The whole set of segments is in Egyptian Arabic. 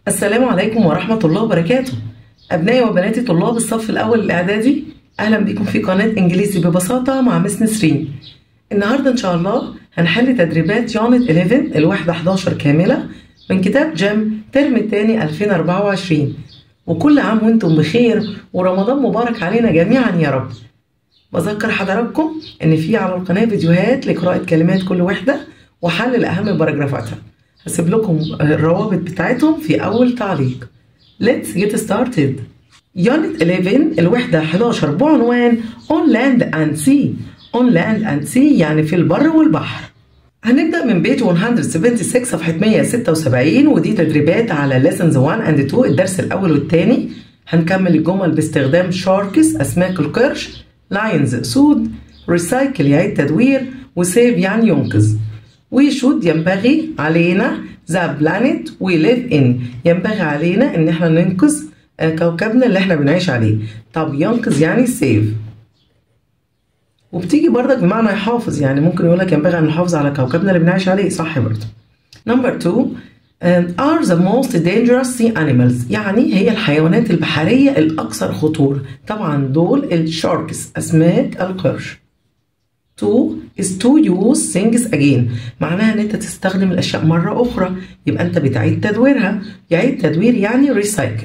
السلام عليكم ورحمة الله وبركاته أبنائي وبناتي طلاب الصف الأول الإعدادي أهلا بكم في قناة إنجليزي ببساطة مع مس نسرين النهاردة إن شاء الله هنحل تدريبات يونت 11 الوحدة 11 كاملة من كتاب جيم ترم الثاني 2024 وكل عام وانتم بخير ورمضان مبارك علينا جميعا يا رب بذكر حضراتكم ان في على القناة فيديوهات لقراءة كلمات كل وحدة وحل الأهم باراجرافاتها هسيب لكم الروابط بتاعتهم في أول تعليق Let's get started Unit 11 الوحدة 11 بعنوان On Land and Sea On Land and Sea يعني في البر والبحر هنبدأ من بيج 176 صفحة 176 ودي تدريبات على lessons 1 and 2 الدرس الأول والثاني هنكمل الجمل باستخدام شاركس أسماك القرش لاينز سود ريسايكل يعيد تدوير وسيف يعني ينقذ وشود ينبغي علينا ذا بلانيت وي ليف ان ينبغي علينا ان احنا ننقذ كوكبنا اللي احنا بنعيش عليه طب ينقذ يعني سيف وبتيجي برضك بمعنى يحافظ يعني ممكن يقول لك ينبغي ان نحافظ على كوكبنا اللي بنعيش عليه صح برضه نمبر 2 are the most dangerous sea animals يعني هي الحيوانات البحرية الأكثر خطورة طبعا دول الشاركس أسماك القرش to is to use things again معناها ان انت تستخدم الاشياء مرة اخرى يبقى انت بتعيد تدويرها يعيد تدوير يعني ريسايكل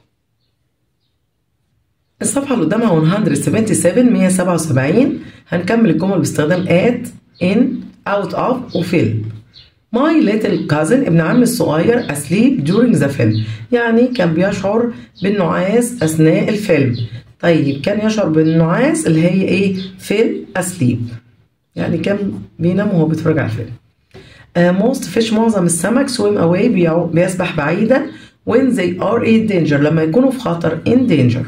الصفحة اللي قدامها 177 177 هنكمل الجمل باستخدام at in out of وفيل My little cousin ابن عمي الصغير asleep during the film يعني كان بيشعر بالنعاس أثناء الفيلم طيب كان يشعر بالنعاس اللي هي ايه فيل asleep يعني كان بينام وهو بيتفرج على الفيلم uh, most fish معظم السمك swim away بيعو, بيسبح بعيدا when they are in danger لما يكونوا في خطر in danger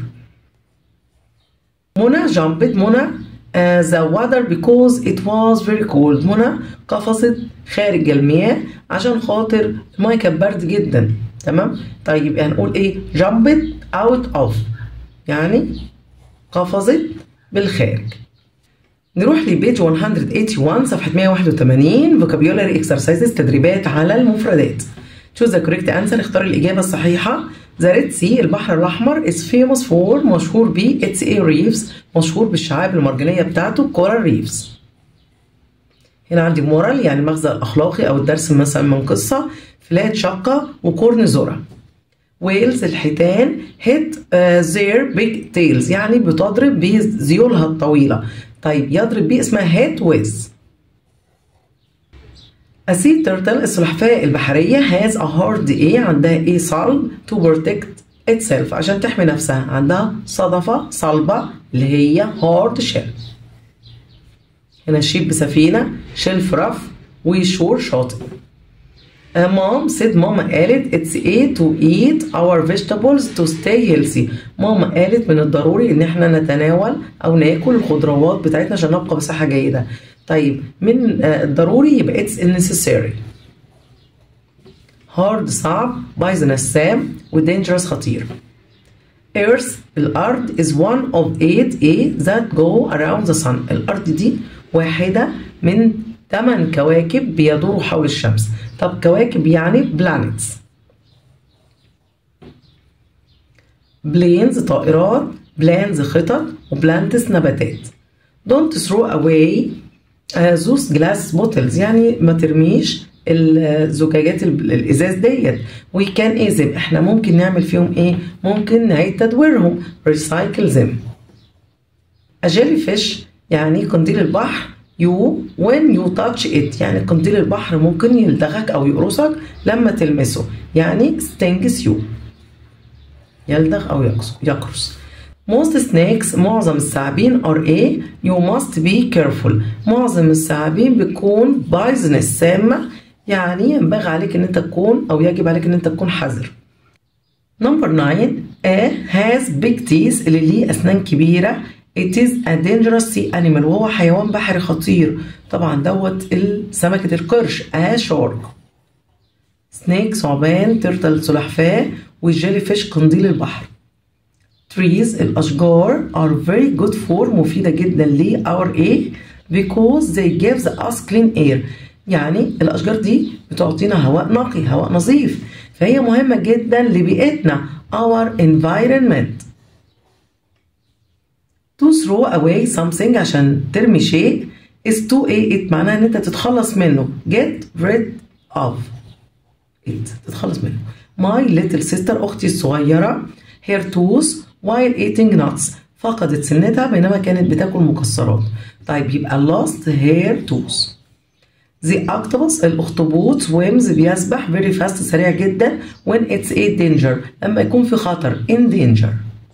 منى jumped منى uh, the water because it was very cold منى قفزت خارج المياه عشان خاطر المياه كانت برد جدا تمام طيب هنقول ايه jumped out of يعني قفزت بالخارج نروح لبيج 181 صفحة 181 vocabulary exercises تدريبات على المفردات choose the correct answer اختار الإجابة الصحيحة The Red Sea البحر الأحمر is famous for مشهور ب its a reefs مشهور بالشعاب المرجانية بتاعته coral reefs هنا عندي مورال يعني المغزى الأخلاقي أو الدرس مثلا من قصة فلات شقة وكورن ذرة ويلز الحيتان hit uh, their big tails يعني بتضرب بذيولها الطويلة طيب يضرب بيه اسمها هيت ويز أسيد ترتل السلحفاة البحرية has a hard ايه عندها ايه صلب to protect itself عشان تحمي نفسها عندها صدفة صلبة اللي هي hard shell هنا شيب بسفينة شلف رف وشور شاطئ مام سيد ماما قالت it's a to eat our vegetables to stay healthy ماما قالت من الضروري ان احنا نتناول او ناكل الخضروات بتاعتنا عشان نبقى بصحة جيدة طيب من الضروري يبقى it's necessary hard صعب poisonous سام و dangerous خطير Earth الأرض is one of eight A that go around the sun الأرض دي واحدة من ثمان كواكب بيدوروا حول الشمس طب كواكب يعني planets بلينز طائرات بلانز خطط وبلانتس نباتات don't throw away uh, those glass bottles يعني ما ترميش الزجاجات الازاز ديت وي كان ايزم احنا ممكن نعمل فيهم ايه ممكن نعيد تدويرهم ريسايكل زم اجيلي فيش يعني قنديل البحر يو when you touch it يعني قنديل البحر ممكن يلدغك أو يقرصك لما تلمسه يعني stings you يلدغ أو يقرص most snakes معظم الثعابين are a you must be careful معظم الثعابين بيكون poisonous سامة يعني ينبغي عليك ان انت تكون او يجب عليك ان انت تكون حذر نمبر 9 a has big teeth اللي ليه اسنان كبيره It is a dangerous sea animal وهو حيوان بحري خطير طبعا دوت سمكة القرش a shark سنيك ثعبان ترتل سلحفاة والجيلي فيش قنديل البحر trees الأشجار are very good for مفيدة جدا ل our air because they give us clean air يعني الأشجار دي بتعطينا هواء نقي هواء نظيف فهي مهمة جدا لبيئتنا our environment to throw away something عشان ترمي شيء is to ايه it معناها ان انت تتخلص منه get rid of it تتخلص منه my little sister اختي الصغيرة her tooth while eating nuts فقدت سنتها بينما كانت بتاكل مكسرات طيب يبقى lost her tooth The octopus الأخطبوط swims بيسبح very fast سريع جدا when it's a danger لما يكون في خطر in danger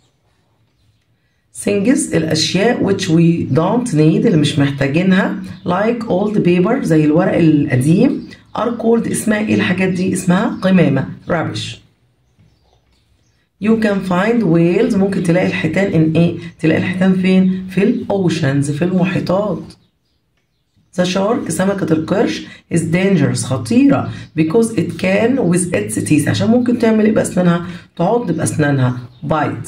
things الأشياء which we don't need اللي مش محتاجينها like old paper زي الورق القديم are called اسمها ايه الحاجات دي اسمها قمامة rubbish You can find whales ممكن تلاقي الحيتان in ايه تلاقي الحيتان فين في الاوشنز في المحيطات The shark سمكة القرش is dangerous خطيرة because it can with its teeth عشان ممكن تعمل ايه بأسنانها تعض بأسنانها bite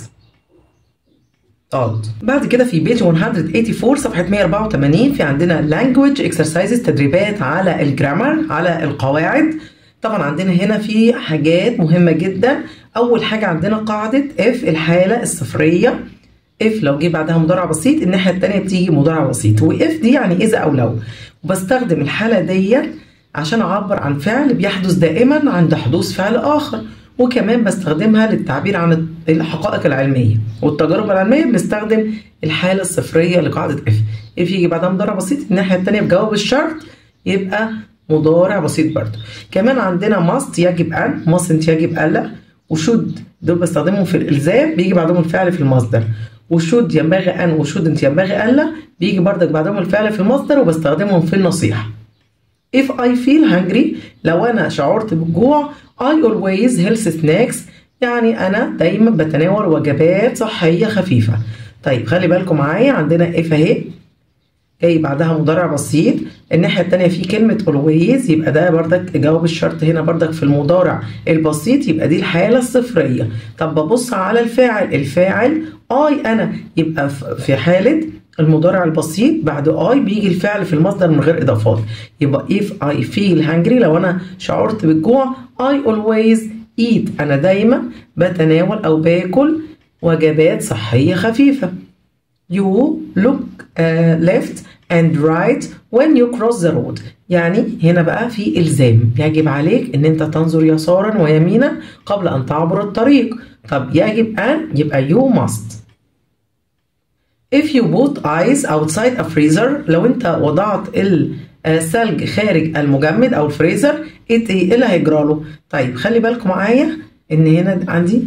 تعض بعد كده في بيج 184 صفحة 184 في عندنا language exercises تدريبات على الجرامر على القواعد طبعا عندنا هنا في حاجات مهمة جدا أول حاجة عندنا قاعدة if الحالة الصفرية if لو جه بعدها مضارع بسيط الناحية التانية بتيجي مضارع بسيط وإف دي يعني إذا أو لو وبستخدم الحالة دي عشان أعبر عن فعل بيحدث دائما عند حدوث فعل آخر وكمان بستخدمها للتعبير عن الحقائق العلمية والتجارب العلمية بنستخدم الحالة الصفرية لقاعدة if if يجي بعدها مضارع بسيط الناحية التانية بجواب الشرط يبقى مضارع بسيط برضه كمان عندنا must يجب أن mustn't يجب ألا وشود دول بستخدمهم في الإلزام بيجي بعدهم الفعل في المصدر وشود ينبغي أن وشودنت ينبغي ألا بيجي بردك بعدهم الفعل في المصدر وبستخدمهم في النصيحة if I feel hungry لو أنا شعرت بالجوع I always health snacks يعني أنا دايما بتناول وجبات صحية خفيفة طيب خلي بالكم معايا عندنا if أهي جاي بعدها مضارع بسيط الناحية التانية في كلمة always يبقى ده بردك جواب الشرط هنا بردك في المضارع البسيط يبقى دي الحالة الصفرية طب ببص على الفاعل الفاعل اي انا يبقى في حالة المضارع البسيط بعد اي بيجي الفعل في المصدر من غير اضافات يبقى if I feel hungry لو انا شعرت بالجوع I always eat انا دايما بتناول او باكل وجبات صحية خفيفة You look uh, left and right when you cross the road يعني هنا بقى في إلزام يجب عليك إن أنت تنظر يسارا ويمينا قبل أن تعبر الطريق طب يجب أن يبقى you must If you put ice outside a freezer لو أنت وضعت الثلج خارج المجمد أو الفريزر إيه إيه اللي هيجرى له؟ طيب خلي بالكم معايا إن هنا عندي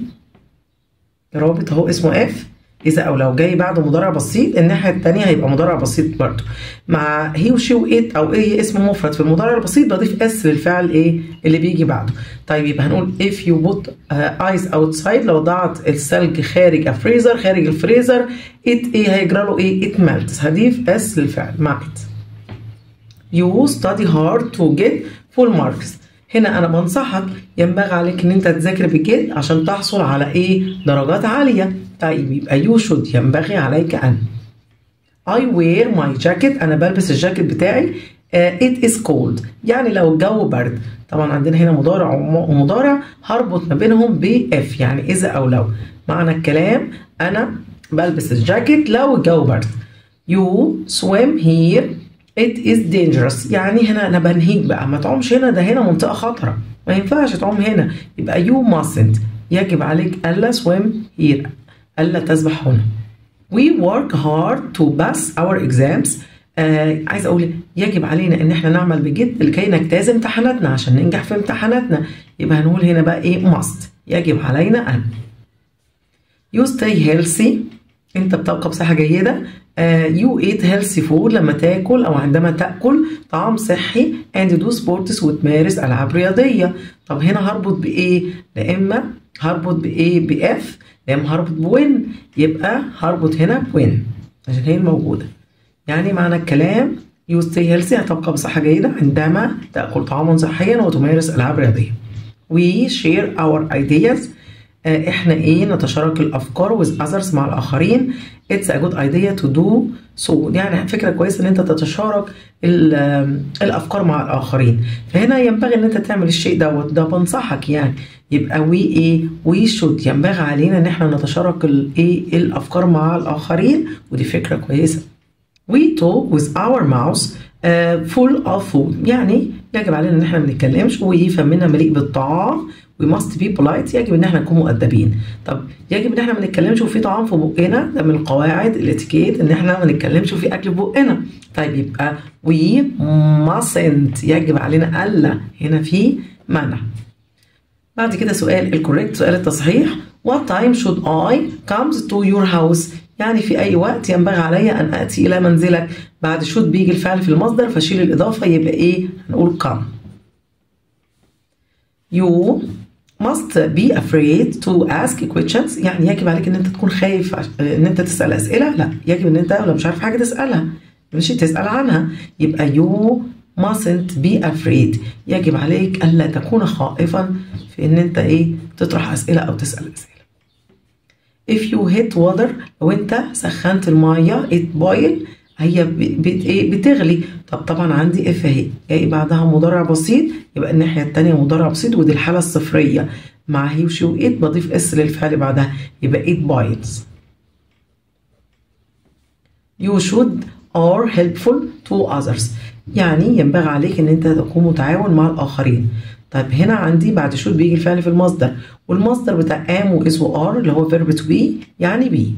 رابط أهو اسمه F إذا أو لو جاي بعده مضارع بسيط الناحية التانية هيبقى مضارع بسيط برضه مع هي وشي وإت أو إيه اسم مفرد في المضارع البسيط بضيف اس للفعل إيه اللي بيجي بعده طيب يبقى هنقول if you put uh, ice outside لو ضعت الثلج خارج الفريزر خارج الفريزر إت إيه هيجرى له إيه it melts هضيف اس للفعل مع إت you study hard to get full marks هنا انا بنصحك ينبغي عليك ان انت تذاكر بجد عشان تحصل على ايه درجات عاليه طيب يبقى يو شود ينبغي عليك ان I wear my jacket انا بلبس الجاكيت بتاعي uh, it is cold يعني لو الجو برد طبعا عندنا هنا مضارع ومضارع هربط ما بينهم ب if يعني اذا او لو معنى الكلام انا بلبس الجاكيت لو الجو برد you swim here it is dangerous يعني هنا انا بنهيك بقى ما تعومش هنا ده هنا منطقه خطره ما ينفعش تعوم هنا يبقى you mustn't يجب عليك الا swim here الا تسبح هنا we work hard to pass our exams آه عايز اقول يجب علينا ان احنا نعمل بجد لكي نجتاز امتحاناتنا عشان ننجح في امتحاناتنا يبقى هنقول هنا بقى ايه must يجب علينا ان you stay healthy انت بتبقى بصحه جيده يو ايت هيلثي فود لما تاكل او عندما تاكل طعام صحي اند دو سبورتس وتمارس العاب رياضيه طب هنا هربط بايه لا اما هربط بايه باف لا اما هربط بوين يبقى هربط هنا بوين عشان هي الموجوده يعني معنى الكلام يو ستي هيلثي هتبقى بصحه جيده عندما تاكل طعاما صحيا وتمارس العاب رياضيه we share our ideas آه احنا ايه نتشارك الافكار with others مع الاخرين it's a good idea to do so يعني فكره كويسه ان انت تتشارك الافكار مع الاخرين فهنا ينبغي ان انت تعمل الشيء دوت ده بنصحك يعني يبقى وي ايه وي شود ينبغي علينا ان احنا نتشارك الايه الافكار مع الاخرين ودي فكره كويسه we talk with our mouths uh, full of food يعني يجب علينا ان احنا ما نتكلمش وفمنا مليء بالطعام we must be polite يجب ان احنا نكون مؤدبين طب يجب ان احنا ما نتكلمش وفي طعام في بقنا ده من القواعد الاتيكيت ان احنا ما نتكلمش وفي اكل في بقنا طيب يبقى we mustn't يجب علينا الا هنا في منع بعد كده سؤال الكوريكت سؤال التصحيح what time should I come to your house يعني في أي وقت ينبغي علي أن أتي إلى منزلك بعد should بيجي الفعل في المصدر فشيل الإضافة يبقى إيه هنقول come you must be afraid to ask questions يعني يجب عليك ان انت تكون خايف ان انت تسال اسئله لا يجب ان انت لو مش عارف حاجه تسالها ماشي تسال عنها يبقى you mustn't be afraid يجب عليك الا تكون خائفا في ان انت ايه تطرح اسئله او تسال اسئله if you hit water لو انت سخنت الميه it boil هي بتغلي طب طبعا عندي اف اهي جاي بعدها مضارع بسيط يبقى الناحيه الثانيه مضارع بسيط ودي الحاله الصفريه مع هي وشي وايت بضيف اس للفعل بعدها يبقى ايت بايتس you should are helpful to others يعني ينبغي عليك ان انت تكون متعاون مع الاخرين طيب هنا عندي بعد should بيجي الفعل في المصدر والمصدر بتاع am وis وار اللي هو verb to be يعني be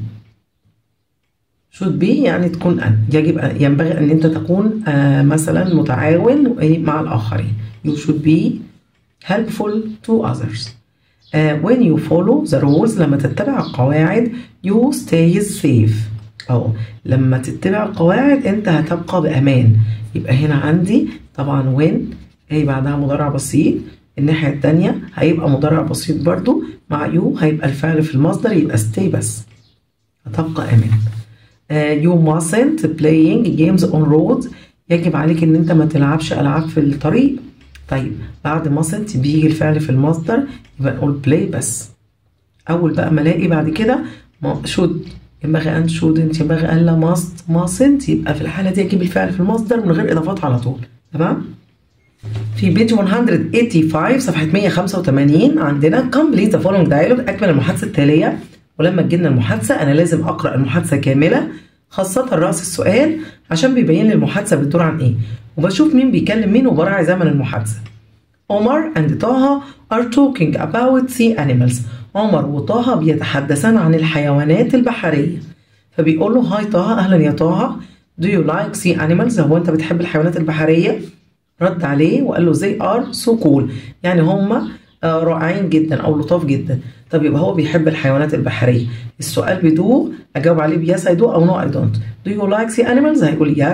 should be يعني تكون أن يجب ينبغي أن أنت تكون آه مثلا متعاون مع الآخرين you should be helpful to others uh, when you follow the rules لما تتبع القواعد you stay safe أو لما تتبع القواعد أنت هتبقى بأمان يبقى هنا عندي طبعا when هي بعدها مضارع بسيط الناحية التانية هيبقى مضارع بسيط برضو مع you هيبقى الفعل في المصدر يبقى stay بس هتبقى أمان Uh, you mustn't playing games on roads يجب عليك ان انت ما تلعبش العاب في الطريق طيب بعد mustn't بيجي الفعل في المصدر يبقى نقول play بس اول بقى ما الاقي بعد كده should ينبغي ان shouldn't ينبغي ان لا must mustn't يبقى في الحاله دي اجيب الفعل في المصدر من غير اضافات على طول تمام في بيج 185 صفحه 185 عندنا complete the following dialogue اكمل المحادثه التاليه ولما تجينا المحادثة أنا لازم أقرأ المحادثة كاملة خاصة رأس السؤال عشان بيبين لي المحادثة بتدور عن إيه وبشوف مين بيكلم مين وبراعي زمن المحادثة عمر and طه are talking about sea animals عمر وطه بيتحدثان عن الحيوانات البحرية فبيقول له هاي طه أهلا يا طه do you like sea animals هو أنت بتحب الحيوانات البحرية رد عليه وقال له they are so cool يعني هم رائعين جدا أو لطاف جدا طب يبقى هو بيحب الحيوانات البحرية السؤال بدو أجاوب عليه بيس I do أو no I don't do you like sea animals هيقول yes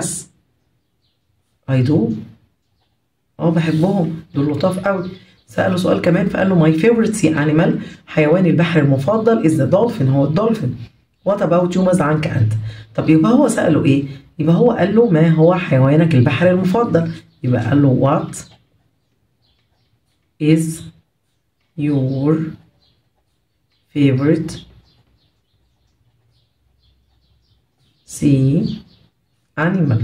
I do اه بحبهم دول لطاف قوي سأله سؤال كمان فقال له my favorite sea animal حيوان البحر المفضل is the dolphin هو الدولفين what about you ماذا عنك أنت طب يبقى هو سأله إيه يبقى هو قال له ما هو حيوانك البحر المفضل يبقى قال له what is your favorite sea animal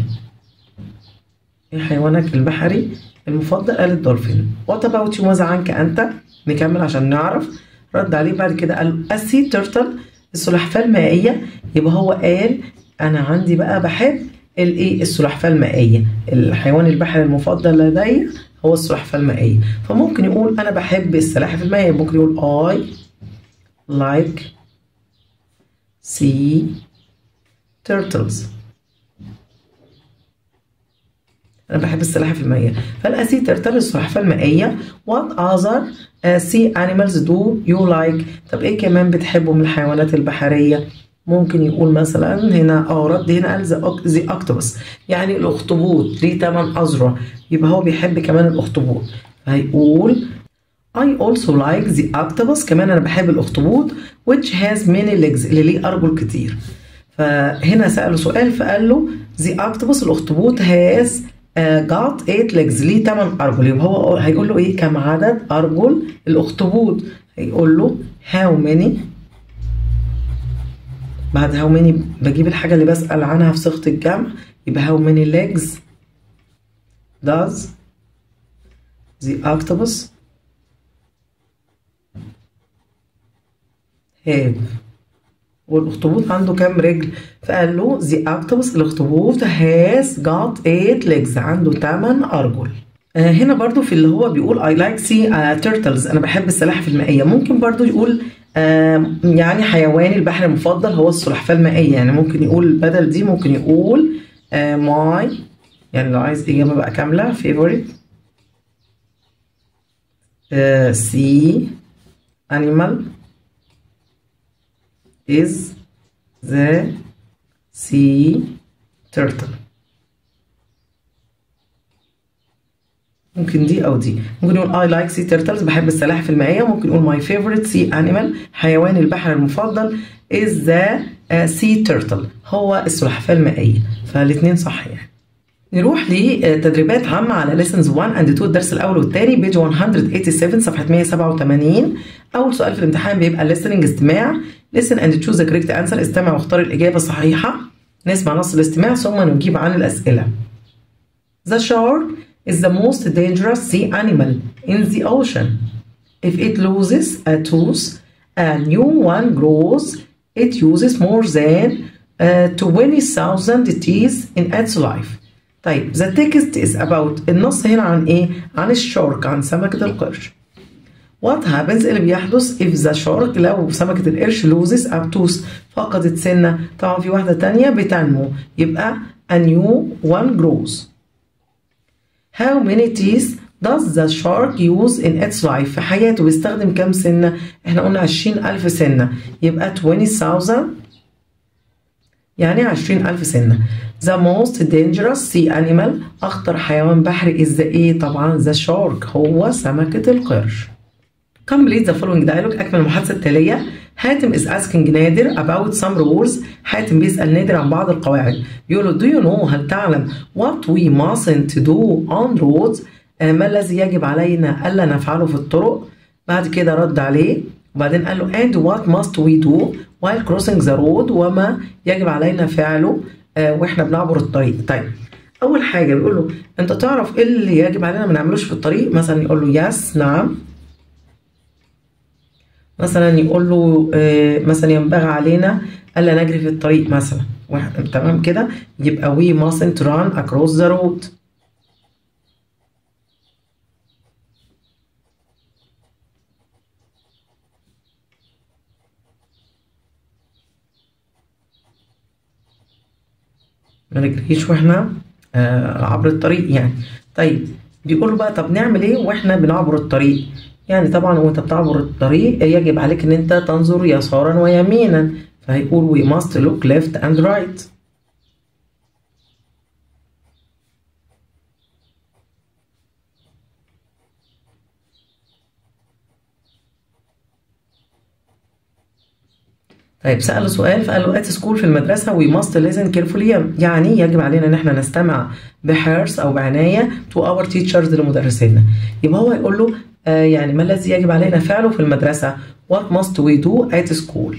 حيوانك البحري المفضل قال الدولفين وات اباوت يو ماذا عنك انت نكمل عشان نعرف رد عليه بعد كده قال السي تيرتل السلحفاه المائيه يبقى هو قال انا عندي بقى بحب الايه السلحفاه المائيه الحيوان البحري المفضل لدي هو السلحفاه المائيه فممكن يقول انا بحب السلاحف المائيه ممكن يقول I like sea turtles أنا بحب السلاحف المائية فالأسي ترتل السلحفاة المائية What other uh, sea animals do you like طب إيه كمان بتحبه من الحيوانات البحرية ممكن يقول مثلا هنا اه رد هنا قال ذا اكتوبس يعني الاخطبوط ليه 8 اذرع يبقى هو بيحب كمان الاخطبوط هيقول I also like the octopus كمان أنا بحب الأخطبوط which has many legs اللي ليه أرجل كتير فهنا سأله سؤال فقال له the octopus الأخطبوط has uh, got eight legs ليه 8 أرجل يبقى هو هيقول له إيه كم عدد أرجل الأخطبوط هيقول له how many بعد how many بجيب الحاجة اللي بسأل عنها في صيغة الجمع يبقى how many legs does the octopus have والاخطبوط عنده كام رجل فقال له the octopus الاخطبوط has got eight legs عنده 8 ارجل آه هنا برضو في اللي هو بيقول I like sea uh, turtles أنا بحب السلاحف المائية ممكن برضو يقول آه يعني حيواني البحر المفضل هو السلحفاة المائية يعني ممكن يقول بدل دي ممكن يقول آه my يعني لو عايز إجابة بقى كاملة favorite آه sea animal is the sea turtle ممكن دي او دي ممكن يقول I like sea turtles بحب السلاحف المائية ممكن يقول my favorite sea animal حيوان البحر المفضل is the uh, sea turtle هو السلحفاة المائية فالاثنين صح يعني نروح لتدريبات عامة على lessons 1 and 2 الدرس الأول والثاني بيج 187 صفحة 187 أول سؤال في الامتحان بيبقى listening استماع listen and choose the correct answer استمع واختار الإجابة الصحيحة نسمع نص الاستماع ثم نجيب عن الأسئلة The shark is the most dangerous sea animal in the ocean. If it loses a tooth, a new one grows. It uses more than uh, 20,000 teeth in its life. طيب the text is about النص هنا عن ايه؟ عن الشارك عن سمكة القرش. What happens اللي بيحدث if the shark لو سمكة القرش loses a tooth فقدت سنة طبعا في واحدة تانية بتنمو يبقى a new one grows. How many teeth does the shark use in its life في حياته بيستخدم كام سنة؟ احنا قلنا عشرين ألف سنة يبقى 20,000 يعني عشرين ألف سنة The most dangerous sea animal أخطر حيوان بحري is the ايه طبعا the shark هو سمكة القرش Complete the following dialogue أكمل المحادثة التالية حاتم is asking نادر about some rules حاتم بيسأل نادر عن بعض القواعد بيقول له do you know هل تعلم what we mustn't do on roads آه ما الذي يجب علينا ألا نفعله في الطرق بعد كده رد عليه وبعدين قال له and what must we do while crossing the road وما يجب علينا فعله آه واحنا بنعبر الطريق طيب أول حاجة بيقول له أنت تعرف إيه اللي يجب علينا ما نعملوش في الطريق مثلا يقول له yes نعم مثلا يقول له آه مثلا ينبغي علينا الا نجري في الطريق مثلا تمام كده يبقى we mustn't run across the road ما نجريش واحنا آه عبر الطريق يعني طيب بيقول له بقى طب نعمل ايه واحنا بنعبر الطريق يعني طبعا وانت بتعبر الطريق يجب عليك ان انت تنظر يسارا ويمينا فهيقول we must look left and right طيب سأله سؤال فقال له at school في المدرسة we must listen carefully يعني يجب علينا ان احنا نستمع بحرص او بعناية to our teachers لمدرسينا يبقى هو يقول له آه يعني ما الذي يجب علينا فعله في المدرسة what must we do at school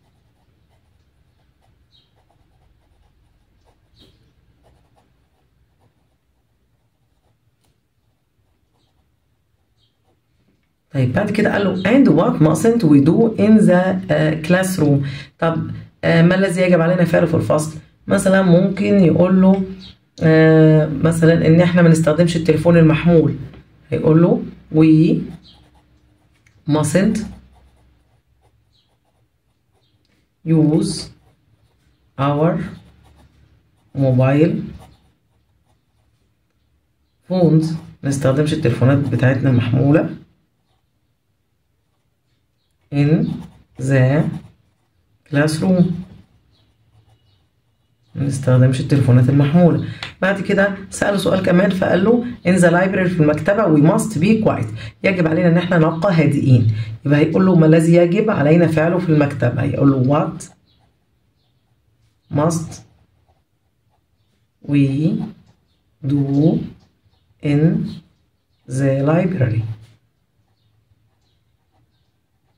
طيب بعد كده قال له and what mustn't we do in the uh, classroom طب uh, ما الذي يجب علينا فعله في الفصل مثلا ممكن يقول له uh, مثلا ان احنا ما نستخدمش التليفون المحمول هيقول له we mustn't use our mobile phones نستخدمش التليفونات بتاعتنا المحمولة in the classroom ما نستخدمش التليفونات المحمولة بعد كده سأله سؤال كمان فقال له in the library في المكتبة we must be quiet يجب علينا ان احنا نبقى هادئين يبقى هيقول له ما الذي يجب علينا فعله في المكتبة هيقول له what must we do in the library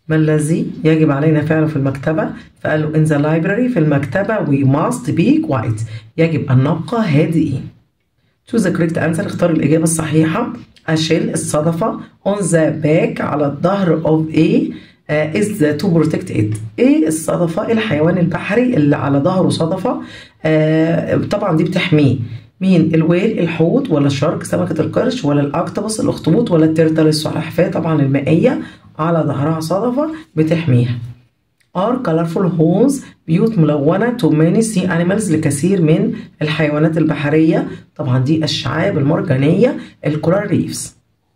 ما الذي يجب علينا فعله في المكتبة فقال له in the library في المكتبة we must be quiet يجب أن نبقى هادئين choose the correct answer اختار الإجابة الصحيحة أشيل الصدفة on the back على الظهر of a uh, is to protect it ايه الصدفة الحيوان البحري اللي على ظهره صدفة uh, طبعا دي بتحميه مين الويل الحوت ولا الشارك سمكة القرش ولا الأكتوبس الأخطبوط ولا الترتل السلحفاة طبعا المائية على ظهرها صدفة بتحميها are colorful homes بيوت ملونة to many sea animals لكثير من الحيوانات البحرية طبعا دي الشعاب المرجانية الكورال ريفز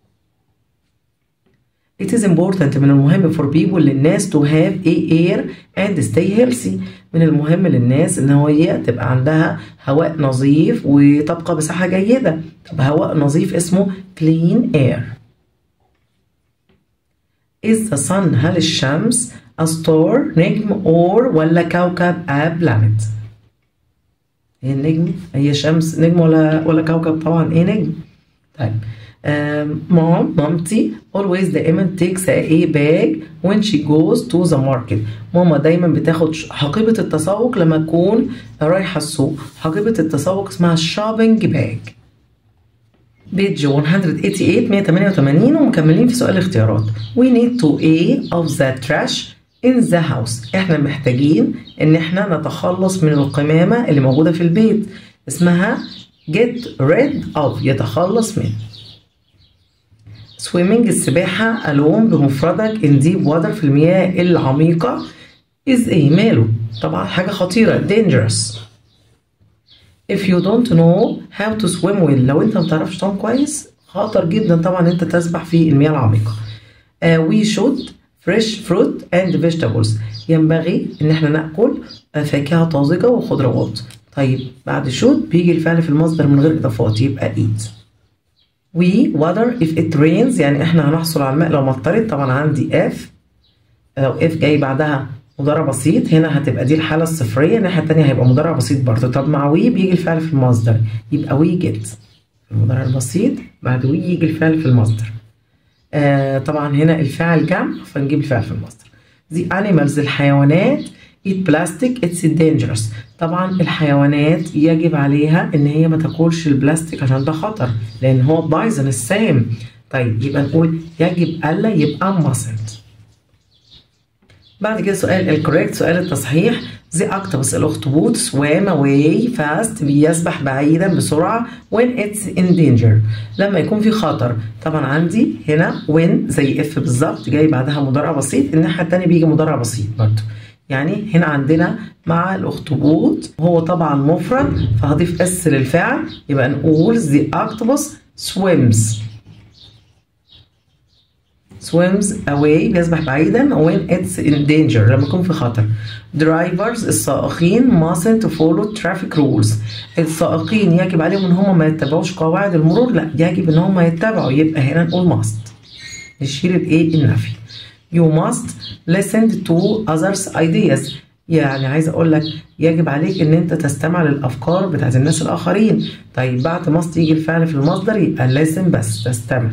It is important من المهم for people للناس to have a air and stay healthy من المهم للناس ان هي تبقى عندها هواء نظيف وتبقى بصحة جيدة طب هواء نظيف اسمه clean air Is the sun هل الشمس a star نجم or ولا كوكب a planet ايه النجم هي شمس نجم ولا ولا كوكب طبعا ايه نجم طيب مام مامتي always دائما takes a bag when she goes to the market ماما دايما بتاخد حقيبة التسوق لما تكون رايحة السوق حقيبة التسوق اسمها shopping bag بيج 188 188 ومكملين في سؤال الاختيارات we need to a of the trash in the house احنا محتاجين ان احنا نتخلص من القمامة اللي موجودة في البيت اسمها get rid of يتخلص من swimming السباحة alone بمفردك in deep water في المياه العميقة is ايه ماله طبعا حاجة خطيرة dangerous if you don't know how to swim well لو انت ما بتعرفش تعوم كويس خطر جدا طبعا انت تسبح في المياه العميقة uh, we should fresh fruit and vegetables ينبغي ان احنا ناكل فاكهه طازجه وخضروات طيب بعد should بيجي الفعل في المصدر من غير اضافات يبقى eat we water if it rains يعني احنا هنحصل على الماء لو مطرت طبعا عندي if لو if جاي بعدها مضارع بسيط هنا هتبقى دي الحالة الصفرية الناحية التانية هيبقى مضارع بسيط برضه طب مع وي بيجي الفعل في المصدر يبقى وي جيت المضارع البسيط بعد وي يجي الفعل في المصدر آه طبعا هنا الفعل جمع فنجيب الفعل في المصدر the animals الحيوانات eat plastic it's dangerous طبعا الحيوانات يجب عليها ان هي ما تاكلش البلاستيك عشان ده خطر لان هو بايظن السام طيب يبقى نقول يجب الا يبقى mustn't بعد كده سؤال الكوريكت سؤال التصحيح زي اكتوبس الاخطبوط swam away fast بيسبح بعيدا بسرعة when it's in danger لما يكون في خطر طبعا عندي هنا when زي اف بالظبط جاي بعدها مضارع بسيط الناحية التانية بيجي مضارع بسيط برضه يعني هنا عندنا مع الاخطبوط هو طبعا مفرد فهضيف اس للفعل يبقى نقول the octopus swims swims away بيسبح بعيدا when it's in danger لما يكون في خطر drivers السائقين mustn't follow traffic rules السائقين يجب عليهم ان هم ما يتبعوش قواعد المرور لا يجب ان هم يتبعوا يبقى هنا نقول must نشيل الايه النفي you must listen to others ideas يعني عايز اقول لك يجب عليك ان انت تستمع للافكار بتاعت الناس الاخرين طيب بعد must يجي الفعل في المصدر يبقى listen بس تستمع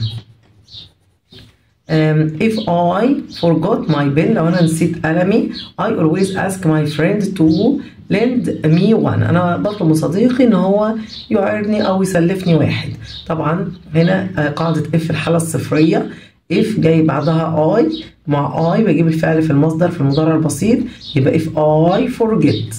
Um, if I forgot my pen لو أنا نسيت قلمي I always ask my friend to lend me one أنا بطلب من صديقي إن هو يعيرني أو يسلفني واحد طبعا هنا قاعدة if الحالة الصفرية if جاي بعدها I مع I بجيب الفعل في المصدر في المضارع البسيط يبقى if I forget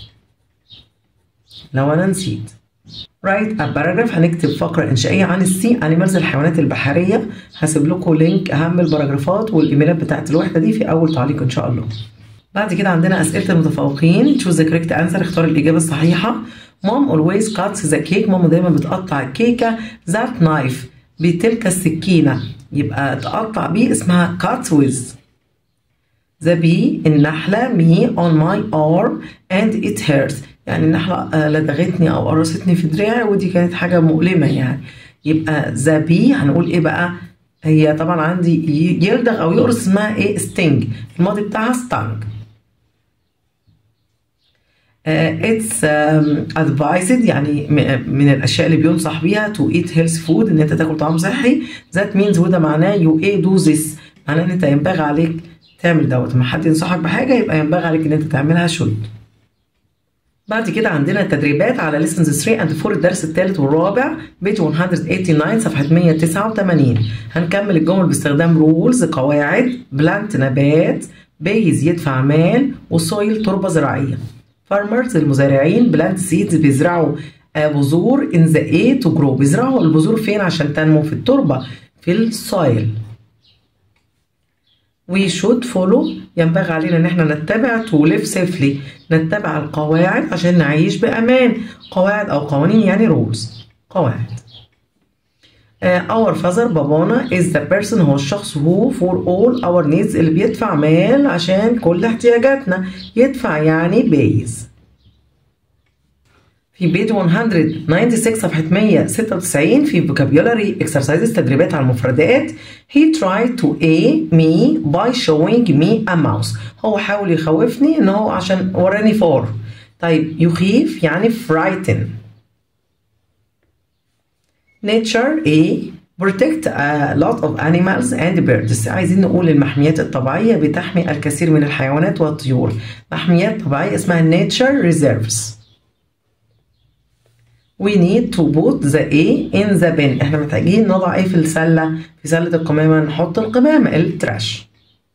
لو أنا نسيت write a paragraph هنكتب فقرة إنشائية عن السي أنيمالز الحيوانات البحرية هسيب لكم لينك أهم الباراجرافات والإيميلات بتاعت الوحدة دي في أول تعليق إن شاء الله. بعد كده عندنا أسئلة المتفوقين choose the correct answer اختار الإجابة الصحيحة. mom always cuts the cake ماما دايما بتقطع الكيكة that knife بتلك السكينة يبقى تقطع بيه اسمها cut with. The bee النحلة me on my arm and it hurts يعني النحلة لدغتني أو قرصتني في دراعي ودي كانت حاجة مؤلمة يعني يبقى ذا بي هنقول إيه بقى هي طبعا عندي يلدغ أو يقرص اسمها إيه ستينج الماضي بتاعها ستانج اتس ادفايسد يعني من الاشياء اللي بينصح بيها تو ايت هيلث فود ان انت تاكل طعام صحي ذات مينز وده معناه يو ايه دو ذس معناه ان انت ينبغي عليك تعمل دوت لما حد ينصحك بحاجة يبقى ينبغي عليك إن أنت تعملها should بعد كده عندنا التدريبات على lessons 3 and 4 الدرس الثالث والرابع بيج 189 صفحة 189 هنكمل الجمل باستخدام رولز قواعد بلانت نبات بيز يدفع مال وسويل تربة زراعية فارمرز المزارعين بلانت سيدز بيزرعوا بذور in the A to grow بيزرعوا البذور فين عشان تنمو في التربة في السويل we should follow ينبغي علينا ان احنا نتبع to live safely نتبع القواعد عشان نعيش بأمان قواعد أو قوانين يعني rules قواعد uh, our father بابانا is the person هو الشخص who for all our needs اللي بيدفع مال عشان كل احتياجاتنا يدفع يعني بيز في بيج 196 صفحة 196 في vocabulary exercises تدريبات على المفردات he tried to a me by showing me a mouse هو حاول يخوفني ان هو عشان وراني فار طيب يخيف يعني frighten nature a protect a lot of animals and birds عايزين نقول المحميات الطبيعية بتحمي الكثير من الحيوانات والطيور محميات طبيعية اسمها nature reserves we need to put the A in the bin احنا محتاجين نضع ايه في السلة في سلة القمامة نحط القمامة التراش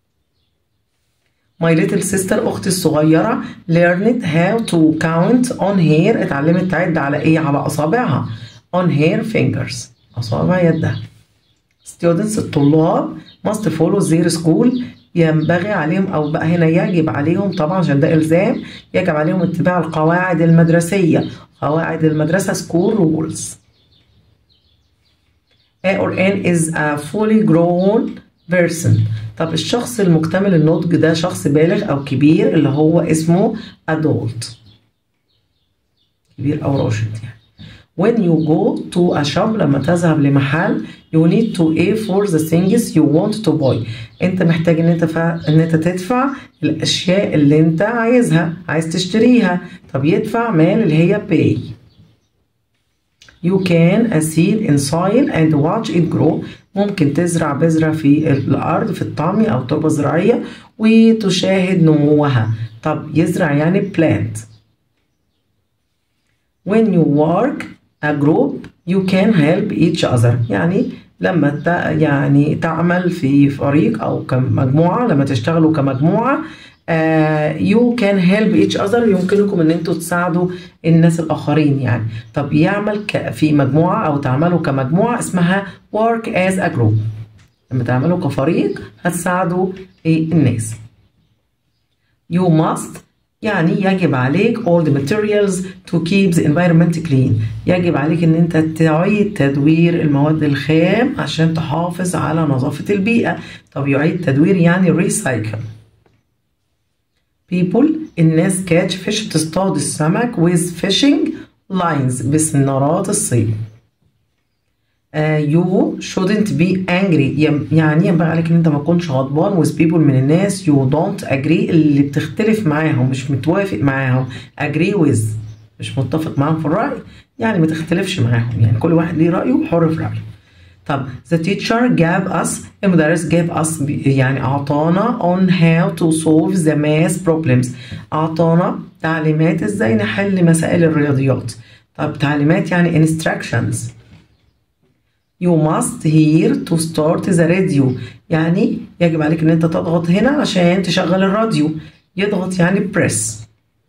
My little sister أختي الصغيرة learned how to count on her اتعلمت تعد على ايه على أصابعها on her fingers أصابع يدها students الطلاب must follow their school ينبغي عليهم او بقى هنا يجب عليهم طبعا عشان ده الزام يجب عليهم اتباع القواعد المدرسيه قواعد المدرسه school rules A or N is a fully grown person طب الشخص المكتمل النضج ده شخص بالغ او كبير اللي هو اسمه adult كبير او راشد يعني when you go to a shop لما تذهب لمحل you need to pay for the things you want to buy انت محتاج ان انت فع... ان انت تدفع الاشياء اللي انت عايزها عايز تشتريها طب يدفع مال اللي هي pay you can a seed in soil and watch it grow ممكن تزرع بذرة في الأرض في الطعم أو تربة زراعية وتشاهد نموها طب يزرع يعني plant when you work a group you can help each other يعني لما ت... يعني تعمل في فريق او كمجموعه لما تشتغلوا كمجموعه uh, you can help each other يمكنكم ان انتوا تساعدوا الناس الاخرين يعني طب يعمل ك... في مجموعه او تعملوا كمجموعه اسمها work as a group لما تعملوا كفريق هتساعدوا ايه الناس you must يعني يجب عليك all the materials to keep the environment clean يجب عليك ان انت تعيد تدوير المواد الخام عشان تحافظ على نظافة البيئة طب يعيد تدوير يعني recycle people الناس catch fish تصطاد السمك with fishing lines بسنارات الصيد Uh, you shouldn't be angry يعني ينبغي عليك ان انت ما تكونش غضبان with people من الناس you don't agree اللي بتختلف معاهم مش متوافق معاهم agree with مش متفق معاهم في الرأي يعني ما تختلفش معاهم يعني كل واحد ليه رأيه حر في رأيه طب the teacher gave us المدرس gave us يعني أعطانا on how to solve the math problems أعطانا تعليمات ازاي نحل مسائل الرياضيات طب تعليمات يعني instructions You must here to start the radio يعني يجب عليك ان انت تضغط هنا عشان تشغل الراديو يضغط يعني press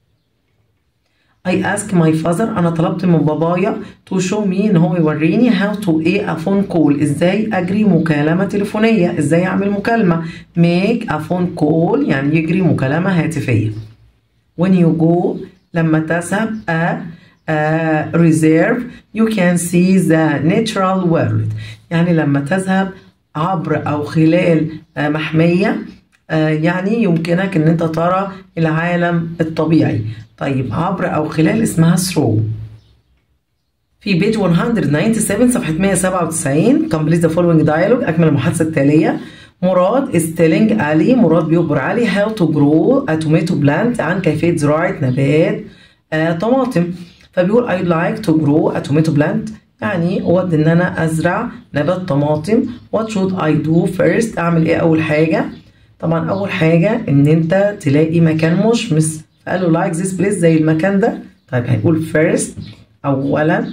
I asked my father أنا طلبت من بابايا to show me إن هو يوريني how to a a phone call إزاي أجري مكالمة تليفونية إزاي أعمل مكالمة make a phone call يعني يجري مكالمة هاتفية when you go لما تذهب a uh, reserve you can see the natural world يعني لما تذهب عبر أو خلال uh, محمية uh, يعني يمكنك أن أنت ترى العالم الطبيعي طيب عبر أو خلال اسمها through في بيج 197 صفحة 197 complete the following dialogue أكمل المحادثة التالية مراد is telling علي مراد بيخبر علي how to grow a tomato plant عن كيفية زراعة نبات آه طماطم فبيقول I'd like to grow a tomato plant يعني أود إن أنا أزرع نبات طماطم what should I do first أعمل إيه أول حاجة طبعا اول حاجه ان انت تلاقي مكان مشمس فقال له لايك ذيس بليس زي المكان ده طيب هيقول فيرست اولا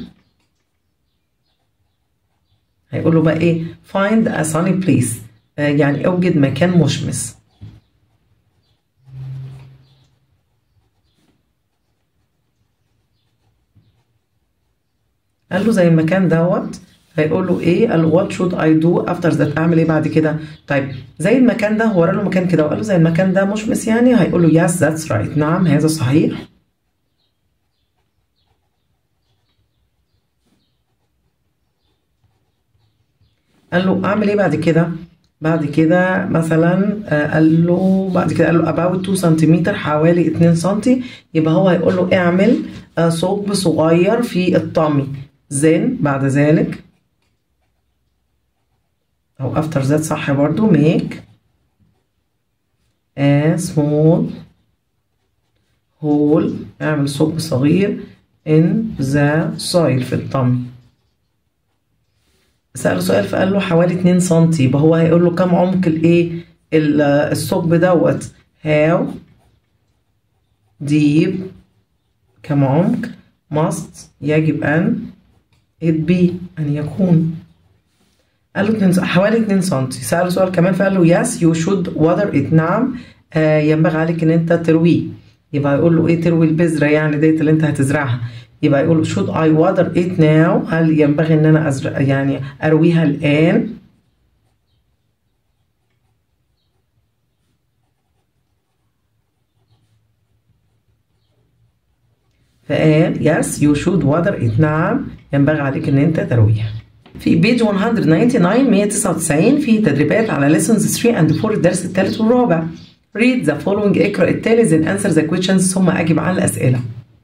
هيقول له بقى ايه find a sunny place آه يعني اوجد مكان مشمس قال له زي المكان دوت هيقول له ايه قال له what should I do after that اعمل ايه بعد كده طيب زي المكان ده هو ورا له مكان كده وقال له زي المكان ده مشمس يعني هيقول له yes that's right نعم هذا صحيح قال له اعمل ايه بعد كده بعد كده مثلا آه قال له بعد كده قال له about 2 سنتيمتر حوالي 2 سنتي يبقى هو هيقول له اعمل آه ثقب صغير في الطمي then بعد ذلك او after that صح برضو make a small hole اعمل ثقب صغير in the soil في الطمي سأله سؤال فقال له حوالي 2 سنتي يبقى هو هيقول له كم عمق الايه الثقب دوت how deep كم عمق must يجب أن it be أن يكون قال له 2 حوالي 2 سنتي سأله سؤال كمان فقال له yes you should water it نعم آه ينبغي عليك ان انت ترويه يبقى يقول له ايه تروي البذرة يعني ديت اللي انت هتزرعها يبقى يقول should I water it now هل ينبغي ان انا أزرع يعني ارويها الان فقال yes you should water it نعم ينبغي عليك ان انت ترويها في بيج 199 199 في تدريبات على lessons 3 and 4 الدرس الثالث والرابع read the following اقرأ التالي then answer the questions ثم أجب عن الأسئلة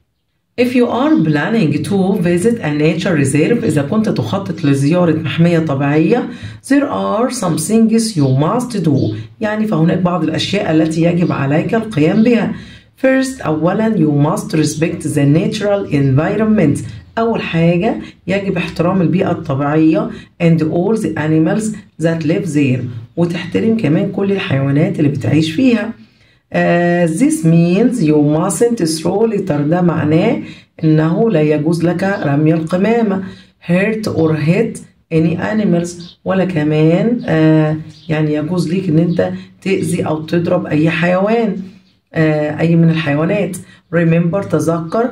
If you are planning to visit a nature reserve إذا كنت تخطط لزيارة محمية طبيعية there are some things you must do يعني فهناك بعض الأشياء التي يجب عليك القيام بها First أولا you must respect the natural environment أول حاجة يجب احترام البيئة الطبيعية and all the animals that live there وتحترم كمان كل الحيوانات اللي بتعيش فيها Uh, this means you mustn't throw litter ده معناه انه لا يجوز لك رمي القمامة hurt or hit any animals ولا كمان uh, يعني يجوز ليك ان انت تأذي او تضرب اي حيوان uh, اي من الحيوانات remember تذكر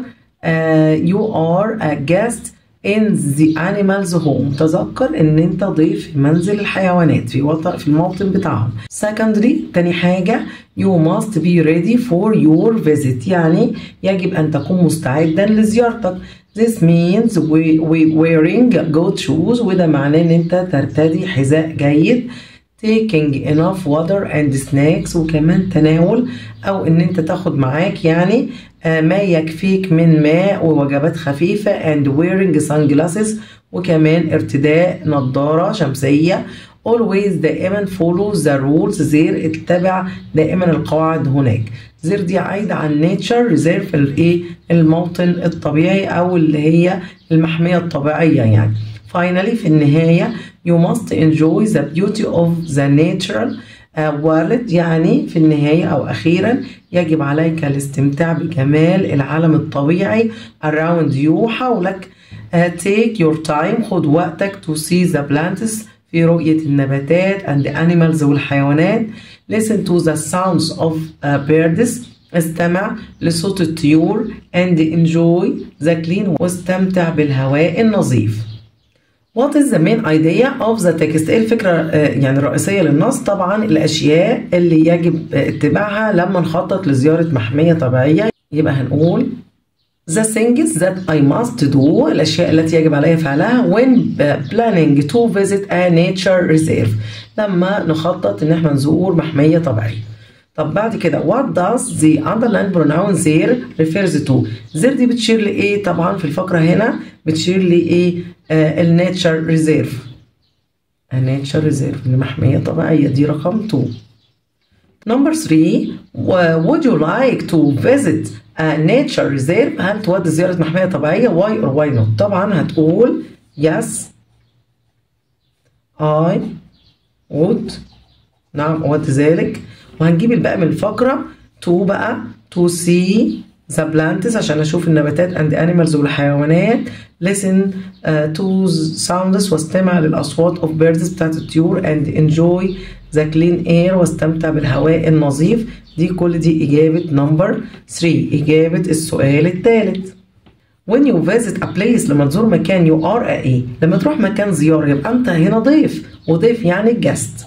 uh, you are a guest in the animals home تذكر ان انت ضيف في منزل الحيوانات في وطن في الموطن بتاعهم secondly تاني حاجة you must be ready for your visit يعني يجب ان تكون مستعدا لزيارتك this means we, we wearing good shoes وده معناه ان انت ترتدي حذاء جيد taking enough water and snacks وكمان تناول او ان انت تاخد معاك يعني ما يكفيك من ماء ووجبات خفيفة and wearing sunglasses وكمان ارتداء نظارة شمسية always دائما follow the rules there اتبع دائما القواعد هناك زير دي عايدة عن nature reserve الايه الموطن الطبيعي او اللي هي المحمية الطبيعية يعني finally في النهاية you must enjoy the beauty of the natural world يعني في النهاية أو أخيرا يجب عليك الاستمتاع بجمال العالم الطبيعي around you حولك take your time خد وقتك to see the plants في رؤية النباتات and the animals والحيوانات listen to the sounds of birds استمع لصوت الطيور and enjoy the clean واستمتع بالهواء النظيف What is the main idea of the text؟ ايه الفكرة يعني الرئيسية للنص؟ طبعا الأشياء اللي يجب اتباعها لما نخطط لزيارة محمية طبيعية يبقى هنقول The things that I must do الأشياء التي يجب علي فعلها when planning to visit a nature reserve لما نخطط إن احنا نزور محمية طبيعية طب بعد كده what does the underlined pronoun there refers to there دي بتشير لإيه طبعا في الفقرة هنا بتشير لإيه آه الناتشر ريزيرف الناتشر ريزيرف المحمية طبيعية دي رقم 2 Number 3 would you like to visit a nature reserve هل تود زيارة محمية طبيعية why or why not طبعا هتقول yes I would نعم أود ذلك وهنجيب الباقي من الفقرة to بقى to see the plants عشان أشوف النباتات and animals والحيوانات listen uh, to sounds واستمع للأصوات of birds بتاعت الطيور and enjoy the clean air واستمتع بالهواء النظيف دي كل دي إجابة number 3 إجابة السؤال الثالث when you visit a place لما تزور مكان you are a ايه لما تروح مكان زيارة يبقى أنت هنا ضيف وضيف يعني guest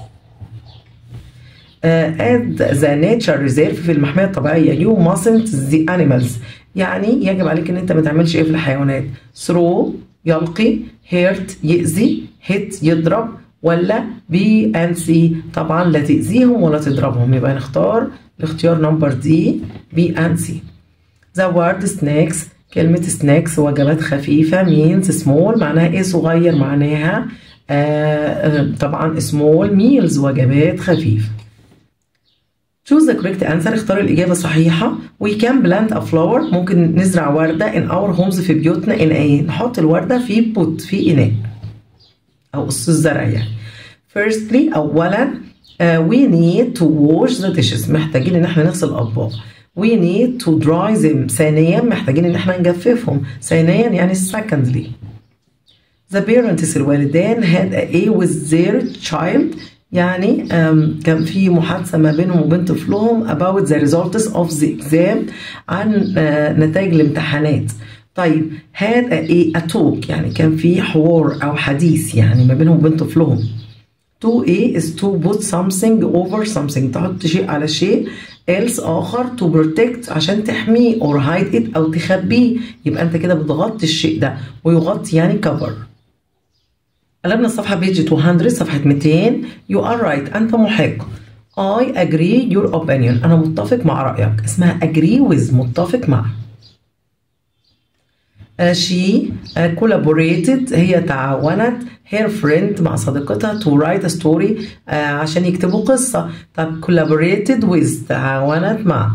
uh, at the nature reserve في المحمية الطبيعية you mustn't the animals يعني يجب عليك ان انت ما تعملش ايه في الحيوانات throw يلقي hurt يأذي hit يضرب ولا بي and سي طبعا لا تأذيهم ولا تضربهم يبقى نختار الاختيار نمبر دي بي and سي the word snacks كلمة snacks وجبات خفيفة means small معناها ايه صغير معناها آه طبعا small meals وجبات خفيفة choose the correct answer اختار الإجابة الصحيحة we can plant a flower ممكن نزرع وردة in our homes في بيوتنا in ايه نحط الوردة في بوت في إناء أو قص الزرع يعني firstly أولا uh, we need to wash the dishes محتاجين إن احنا نغسل الأطباق we need to dry them ثانيا محتاجين إن احنا نجففهم ثانيا يعني secondly the parents الوالدان had a A with their child يعني كان في محادثة ما بينهم وبين طفلهم about the results of the exam عن نتائج الامتحانات طيب had a, a talk يعني كان في حوار أو حديث يعني ما بينهم وبين طفلهم to a is to put something over something تحط شيء على شيء else آخر to protect عشان تحميه or hide it أو تخبيه يبقى أنت كده بتغطي الشيء ده ويغطي يعني cover قلبنا الصفحة بيج 200 صفحة 200 you are right أنت محق I agree your opinion أنا متفق مع رأيك اسمها agree with متفق مع uh, she uh, collaborated هي تعاونت her friend مع صديقتها to write a story uh, عشان يكتبوا قصة طب collaborated with تعاونت مع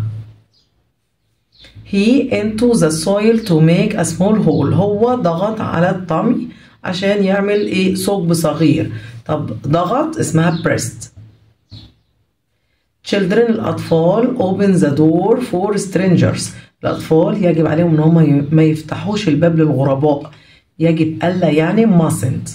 he into the soil to make a small hole هو ضغط على الطمي عشان يعمل ايه ثقب صغير طب ضغط اسمها pressed children الأطفال open the door for strangers الأطفال يجب عليهم إن هم ما يفتحوش الباب للغرباء يجب ألا يعني mustn't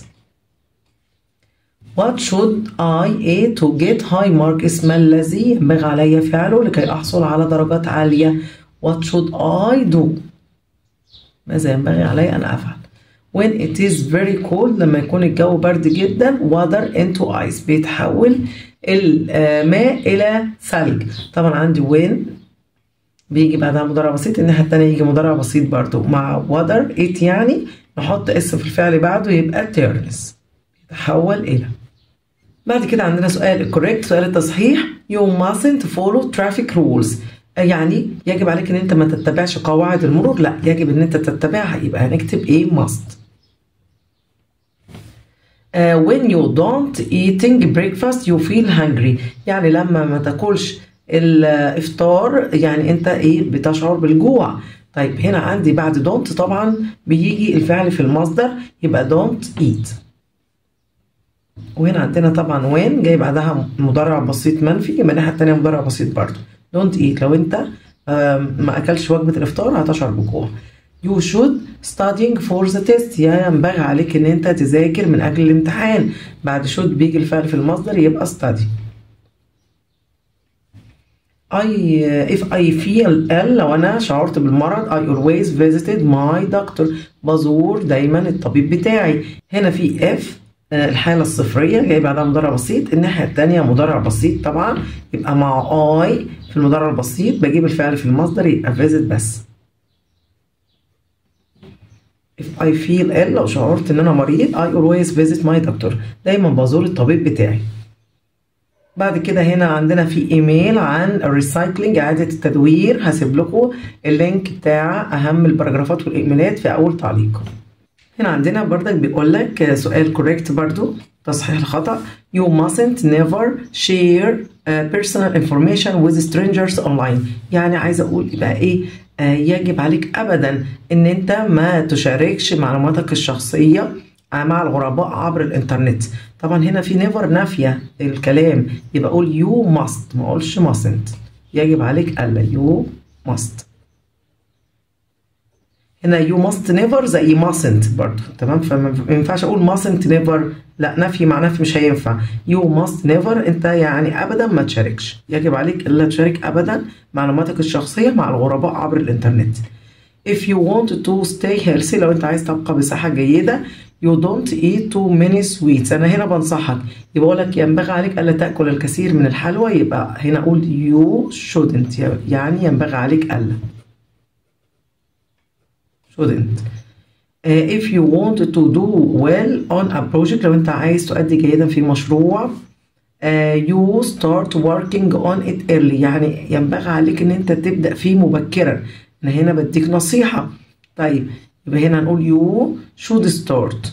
What should I a to get high mark اسم الذي ينبغي علي فعله لكي أحصل على درجات عالية What should I do ماذا ينبغي علي أن أفعل when it is very cold لما يكون الجو برد جدا water into ice بيتحول الماء إلى ثلج طبعا عندي when بيجي بعدها مضارع بسيط الناحية التانية يجي مضارع بسيط برضو مع water it يعني نحط اس في الفعل بعده يبقى turns يتحول إلى بعد كده عندنا سؤال الكوريكت سؤال التصحيح you mustn't follow traffic rules يعني يجب عليك ان انت ما تتبعش قواعد المرور لا يجب ان انت تتبعها يبقى هنكتب ايه must Uh, when you don't eating breakfast you feel hungry يعني لما ما تاكلش الافطار يعني انت ايه بتشعر بالجوع طيب هنا عندي بعد don't طبعا بيجي الفعل في المصدر يبقى don't eat وهنا عندنا طبعا when جاي بعدها مضارع بسيط منفي يبقى الناحيه التانيه مضارع بسيط برضه don't eat لو انت ما اكلش وجبه الافطار هتشعر بجوع You should studying for the test يا ينبغي عليك ان انت تذاكر من اجل الامتحان بعد should بيجي الفعل في المصدر يبقى study I if I feel ill لو انا شعرت بالمرض I always visited my doctor بزور دايما الطبيب بتاعي هنا في if الحالة الصفرية جاي بعدها مضارع بسيط الناحية التانية مضارع بسيط طبعا يبقى مع I في المضارع البسيط بجيب الفعل في المصدر يبقى visit بس If I feel ill لو شعرت ان انا مريض I always visit my doctor دايما بزور الطبيب بتاعي بعد كده هنا عندنا في ايميل عن الريسايكلينج اعاده التدوير هسيب لكم اللينك بتاع اهم الباراجرافات والايميلات في اول تعليق هنا عندنا بردك بيقول لك سؤال كوريكت برضو تصحيح الخطأ you mustn't never share uh, personal information with strangers online يعني عايزه اقول يبقى ايه آه يجب عليك ابدا ان انت ما تشاركش معلوماتك الشخصيه مع الغرباء عبر الانترنت طبعا هنا في نيفر نافيه الكلام يبقى اقول يو ماست ما اقولش ماسنت يجب عليك الا يو ماست هنا يو ماست نيفر زي ماسنت برضه تمام فما ينفعش اقول ماسنت نيفر لا نفي مع نفي مش هينفع يو ماست نيفر انت يعني ابدا ما تشاركش يجب عليك الا تشارك ابدا معلوماتك الشخصيه مع الغرباء عبر الانترنت if you want to stay healthy لو انت عايز تبقى بصحه جيده you don't eat too many sweets انا هنا بنصحك يبقى اقول لك ينبغي عليك الا تاكل الكثير من الحلوى يبقى هنا اقول you shouldn't يعني ينبغي عليك الا shouldn't uh, if you want to do well on a project لو انت عايز تؤدي جيدا في مشروع uh, you start working on it early يعني ينبغي عليك ان انت تبدا فيه مبكرا انا هنا بديك نصيحه طيب يبقى هنا هنقول you should start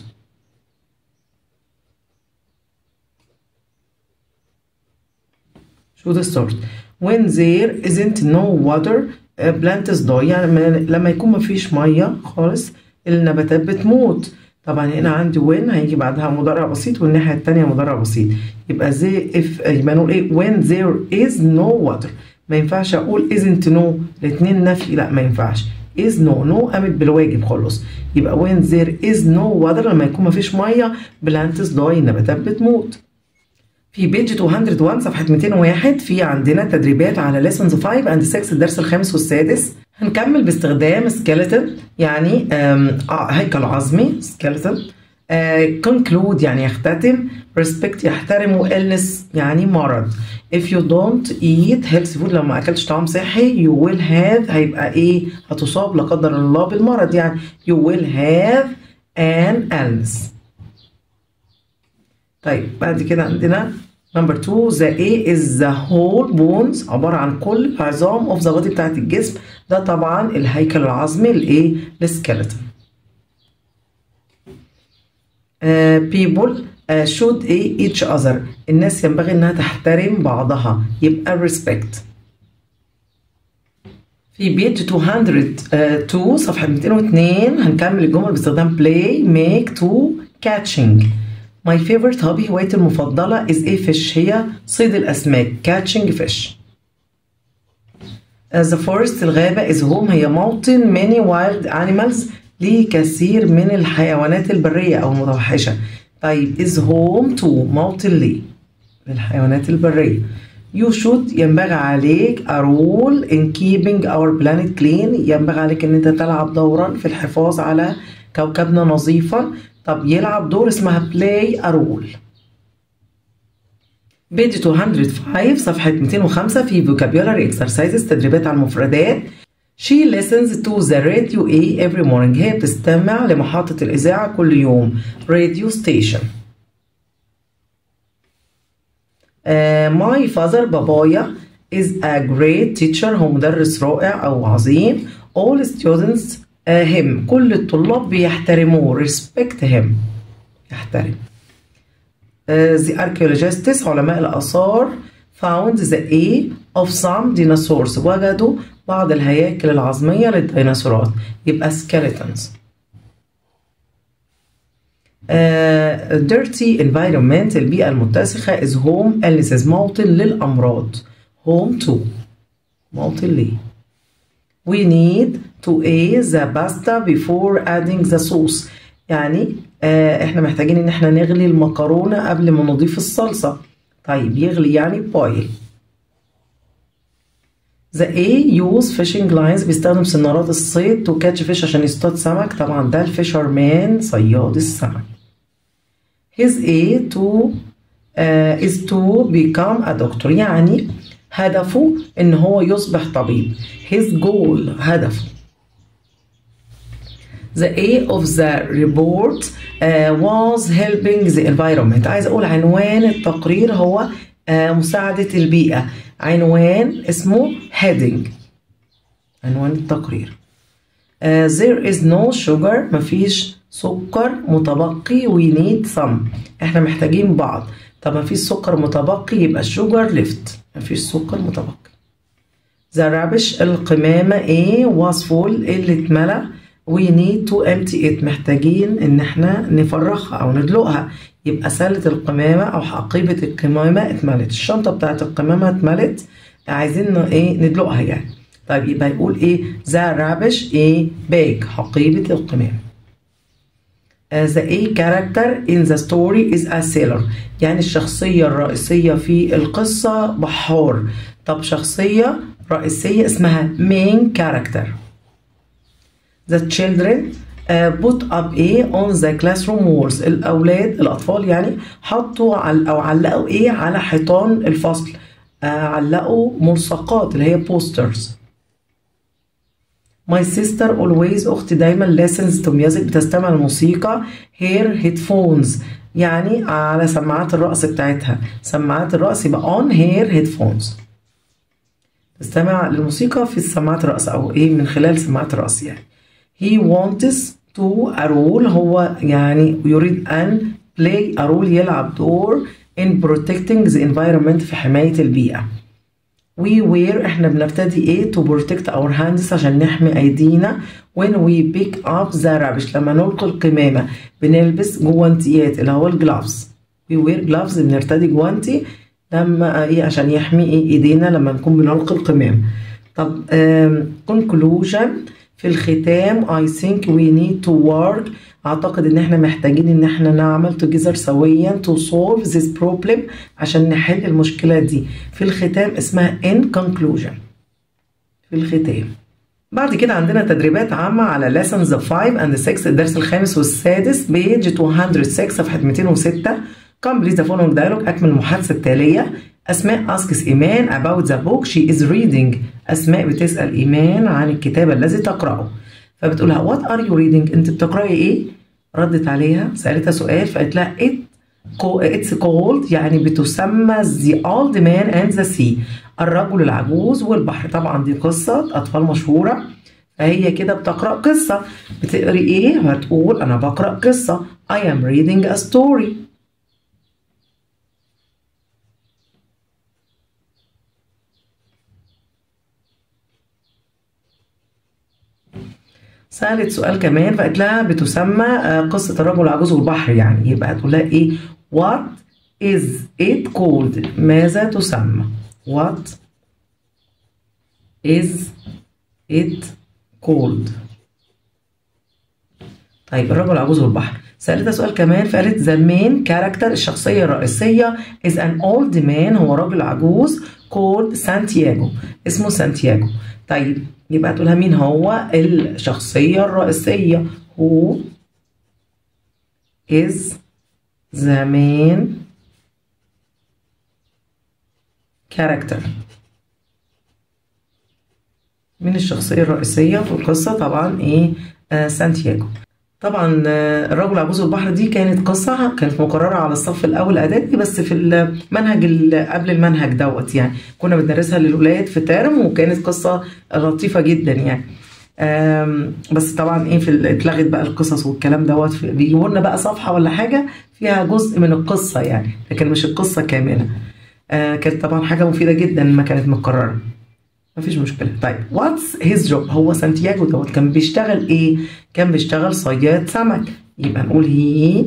should start when there isn't no water plants die يعني لما يكون مفيش ميه خالص النباتات بتموت طبعا هنا عندي when هيجي بعدها مضارع بسيط والناحيه الثانيه مضارع بسيط يبقى زي if يبقى نقول ايه when there is no water ما ينفعش اقول isn't no الاثنين نفي لا ما ينفعش is no no قامت بالواجب خلاص يبقى when there is no water لما يكون مفيش ميه plants die النباتات بتموت في بيج 201 صفحة 201 في عندنا تدريبات على lessons 5 and 6 الدرس الخامس والسادس هنكمل باستخدام skeleton يعني هيكل عظمي skeleton conclude يعني يختتم respect يحترم و illness يعني مرض if you don't eat healthy food لو ما اكلتش طعام صحي you will have هيبقى ايه هتصاب لا قدر الله بالمرض يعني you will have an illness طيب بعد كده عندنا نمبر 2 the A is the whole bones عبارة عن كل العظام of the body بتاعت الجسم ده طبعا الهيكل العظمي الايه السكeleton uh, people uh, should a each other الناس ينبغي انها تحترم بعضها يبقى respect في بيج 202 صفحة 202 هنكمل الجمل باستخدام play make to catching My favorite hobby هوايتي المفضلة is a fish هي صيد الأسماك catching fish. Uh, the forest الغابة is home هي موطن many wild animals لكثير من الحيوانات البرية أو المتوحشة. طيب is home to موطن ليه؟ للحيوانات البرية. You should ينبغي عليك a role in keeping our planet clean ينبغي عليك إن أنت تلعب دورا في الحفاظ على كوكبنا نظيفا طب يلعب دور اسمها play a role بيج 205 صفحة 205 في vocabulary exercises تدريبات على المفردات She listens to the radio A every morning هي بتستمع لمحطة الإذاعة كل يوم radio station uh, My father بابايا is a great teacher هو مدرس رائع أو عظيم all students him كل الطلاب بيحترموه respect him يحترم uh, the archaeologists علماء الآثار found the A of some dinosaurs وجدوا بعض الهياكل العظمية للديناصورات يبقى skeletons uh, dirty environment البيئة المتسخة is home illnesses موطن للأمراض home to موطن ليه we need to add the pasta before adding the sauce يعني آه احنا محتاجين ان احنا نغلي المكرونه قبل ما نضيف الصلصه طيب يغلي يعني boil The A use fishing lines بيستخدم سنارات الصيد to catch fish عشان يصطاد سمك طبعا ده الفيشرمان صياد السمك His A to uh, is to become a doctor يعني هدفه ان هو يصبح طبيب his goal هدفه The A of the report uh, was helping the environment عايز اقول عنوان التقرير هو uh, مساعدة البيئة عنوان اسمه heading عنوان التقرير uh, there is no sugar مفيش سكر متبقي we need some احنا محتاجين بعض طب مفيش سكر متبقي يبقى sugar left مفيش سكر متبقي ذا رابش القمامة ايه was full اللي اتملى we need to empty it محتاجين ان احنا نفرغها او ندلقها يبقى سلة القمامة او حقيبة القمامة اتملت الشنطة بتاعت القمامة اتملت عايزين ايه ندلقها يعني طيب يبقى يقول ايه ذا رابش ايه باج حقيبة القمامة the A character in the story is a sailor يعني الشخصية الرئيسية في القصة بحار طب شخصية رئيسية اسمها main character The children uh, put up A on the classroom walls الأولاد الأطفال يعني حطوا على أو علقوا إيه على حيطان الفصل uh, علقوا ملصقات اللي هي posters My sister always أختي دايما listens to music بتستمع للموسيقى her headphones يعني على سماعات الرأس بتاعتها سماعات الرأس يبقى on her headphones تستمع للموسيقى في سماعات الرأس أو إيه من خلال سماعات الرأس يعني he wants to a role هو يعني يريد أن play a role يلعب دور in protecting the environment في حماية البيئة we wear احنا بنرتدي ايه to protect our hands عشان نحمي ايدينا when we pick up the rubbish لما نلقي القمامة بنلبس جوانتيات اللي هو الجلافز we wear gloves بنرتدي جوانتي لما ايه عشان يحمي ايه ايدينا لما نكون بنلقي القمامة طب conclusion في الختام I think we need to work اعتقد ان احنا محتاجين ان احنا نعمل together سويا to solve this problem عشان نحل المشكلة دي في الختام اسمها in conclusion في الختام بعد كده عندنا تدريبات عامة على lessons 5 and 6 الدرس الخامس والسادس بيج 206 صفحة 206 complete the following dialogue أكمل المحادثة التالية أسماء asks إيمان about the book she is reading أسماء بتسأل إيمان عن الكتاب الذي تقرأه فبتقولها what are you reading أنت بتقرأي إيه؟ ردت عليها سألتها سؤال فقالت لها it it's called يعني بتسمى the old man and the sea الرجل العجوز والبحر طبعا دي قصة أطفال مشهورة فهي كده بتقرأ قصة بتقري إيه؟ هتقول أنا بقرأ قصة I am reading a story سألت سؤال كمان فقالت لها بتسمى قصة الرجل العجوز والبحر يعني يبقى هتقول لها إيه What is it called ماذا تسمى What is it called طيب الرجل العجوز والبحر سألتها سؤال كمان فقالت the main character الشخصية الرئيسية is an old man هو راجل عجوز called سانتياغو اسمه سانتياغو طيب يبقى تقولها مين هو الشخصية الرئيسية who is the main character مين الشخصية الرئيسية في القصة طبعا ايه آه سانتياغو طبعا آه الرجل عجوز البحر دي كانت قصة كانت مقررة على الصف الأول إعدادي بس في المنهج قبل المنهج دوت يعني كنا بندرسها للولاد في ترم وكانت قصة لطيفة جدا يعني بس طبعا ايه في اتلغت بقى القصص والكلام دوت بيجيبوا لنا بقى صفحة ولا حاجة فيها جزء من القصة يعني لكن مش القصة كاملة آه كانت طبعا حاجة مفيدة جدا ما كانت متكررة مفيش مشكلة طيب واتس هيز جوب هو سانتياغو دوت كان بيشتغل ايه كان بيشتغل صياد سمك يبقى نقول هي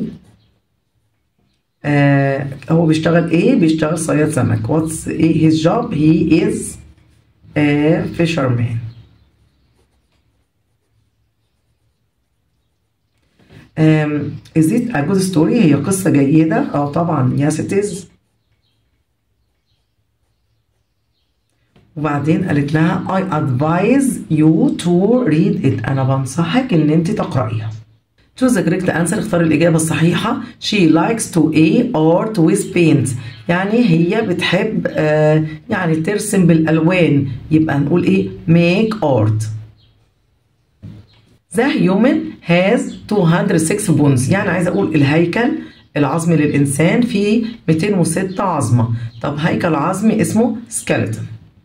آه هو بيشتغل ايه بيشتغل صياد سمك واتس ايه هيز جوب هي از a fisherman um, is it a good story هي قصة جيدة اه طبعا yes it is وبعدين قالت لها I advise you to read it أنا بنصحك إن أنت تقرأيها. Choose the correct answer اختار الإجابة الصحيحة. She likes to a art with paint. يعني هي بتحب آه يعني ترسم بالألوان. يبقى نقول إيه؟ make art. The human has 206 bones. يعني عايزة أقول الهيكل العظمي للإنسان فيه 206 عظمة. طب هيكل عظمي اسمه skeleton.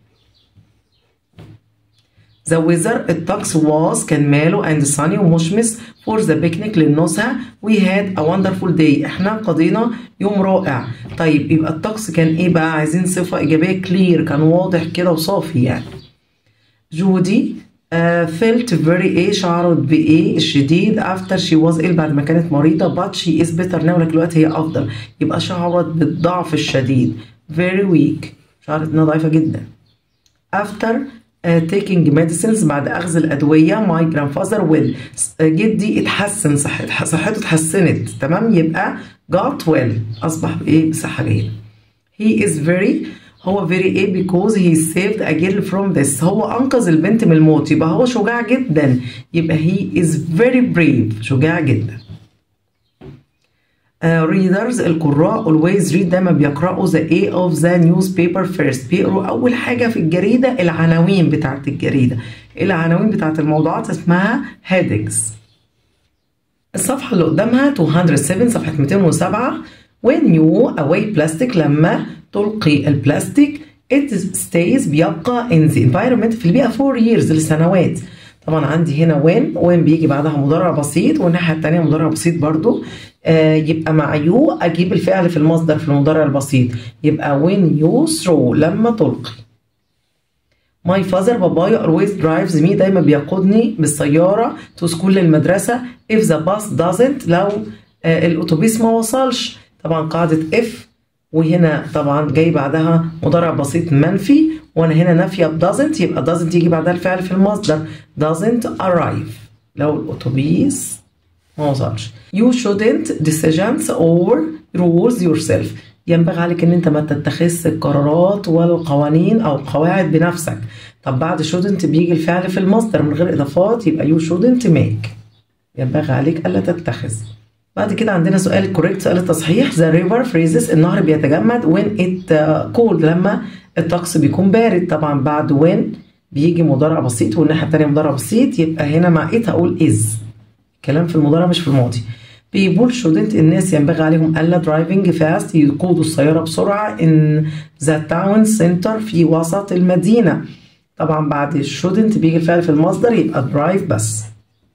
The weather الطقس was كان ماله and sunny ومشمس for the picnic للنزهة we had a wonderful day احنا قضينا يوم رائع طيب يبقى الطقس كان ايه بقى عايزين صفة إيجابية clear كان واضح كده وصافي يعني جودي uh, felt very ايه شعرت بايه الشديد after she was ill بعد ما كانت مريضة but she is better now لكن دلوقتي هي أفضل يبقى شعرت بالضعف الشديد very weak شعرت إنها ضعيفة جدا after uh, taking medicines بعد أخذ الأدوية my grandfather will uh, جدي اتحسن صحته صحته اتحسنت تمام يبقى got well أصبح بإيه بصحة جيدة he is very هو very ايه because he saved a girl from this هو أنقذ البنت من الموت يبقى هو شجاع جدا يبقى he is very brave شجاع جدا Uh, readers القراء always read دايما بيقرأوا the A of the newspaper first بيقروا أول حاجة في الجريدة العناوين بتاعت الجريدة العناوين بتاعت الموضوعات اسمها headings الصفحة اللي قدامها 207 صفحة 207 when you away plastic لما تلقي البلاستيك it stays بيبقى in the environment في البيئة for years لسنوات طبعا عندي هنا when when بيجي بعدها مضارع بسيط والناحية التانية مضارع بسيط برضو آه يبقى مع يو أجيب الفعل في المصدر في المضارع البسيط يبقى when you throw لما تلقي My father بابايا always drives me دايما بيقودني بالسيارة to school للمدرسة if the bus doesn't لو آه الأتوبيس ما وصلش طبعا قاعدة if وهنا طبعا جاي بعدها مضارع بسيط منفي وانا هنا نافيه ب doesn't يبقى doesn't يجي بعدها الفعل في المصدر doesn't arrive لو الاتوبيس ما وصلش you shouldn't decisions or rules yourself ينبغي عليك ان انت ما تتخذش القرارات والقوانين او القواعد بنفسك طب بعد shouldn't بيجي الفعل في المصدر من غير اضافات يبقى you shouldn't make ينبغي عليك الا تتخذ بعد كده عندنا سؤال كوريكت سؤال التصحيح the river freezes النهر بيتجمد when it cold لما الطقس بيكون بارد طبعا بعد when بيجي مضارع بسيط والناحيه الثانيه مضارع بسيط يبقى هنا مع it هقول is كلام في المضارع مش في الماضي people shouldn't الناس ينبغي عليهم الا driving fast يقودوا السياره بسرعه in the town center في وسط المدينه طبعا بعد shouldn't بيجي الفعل في المصدر يبقى drive بس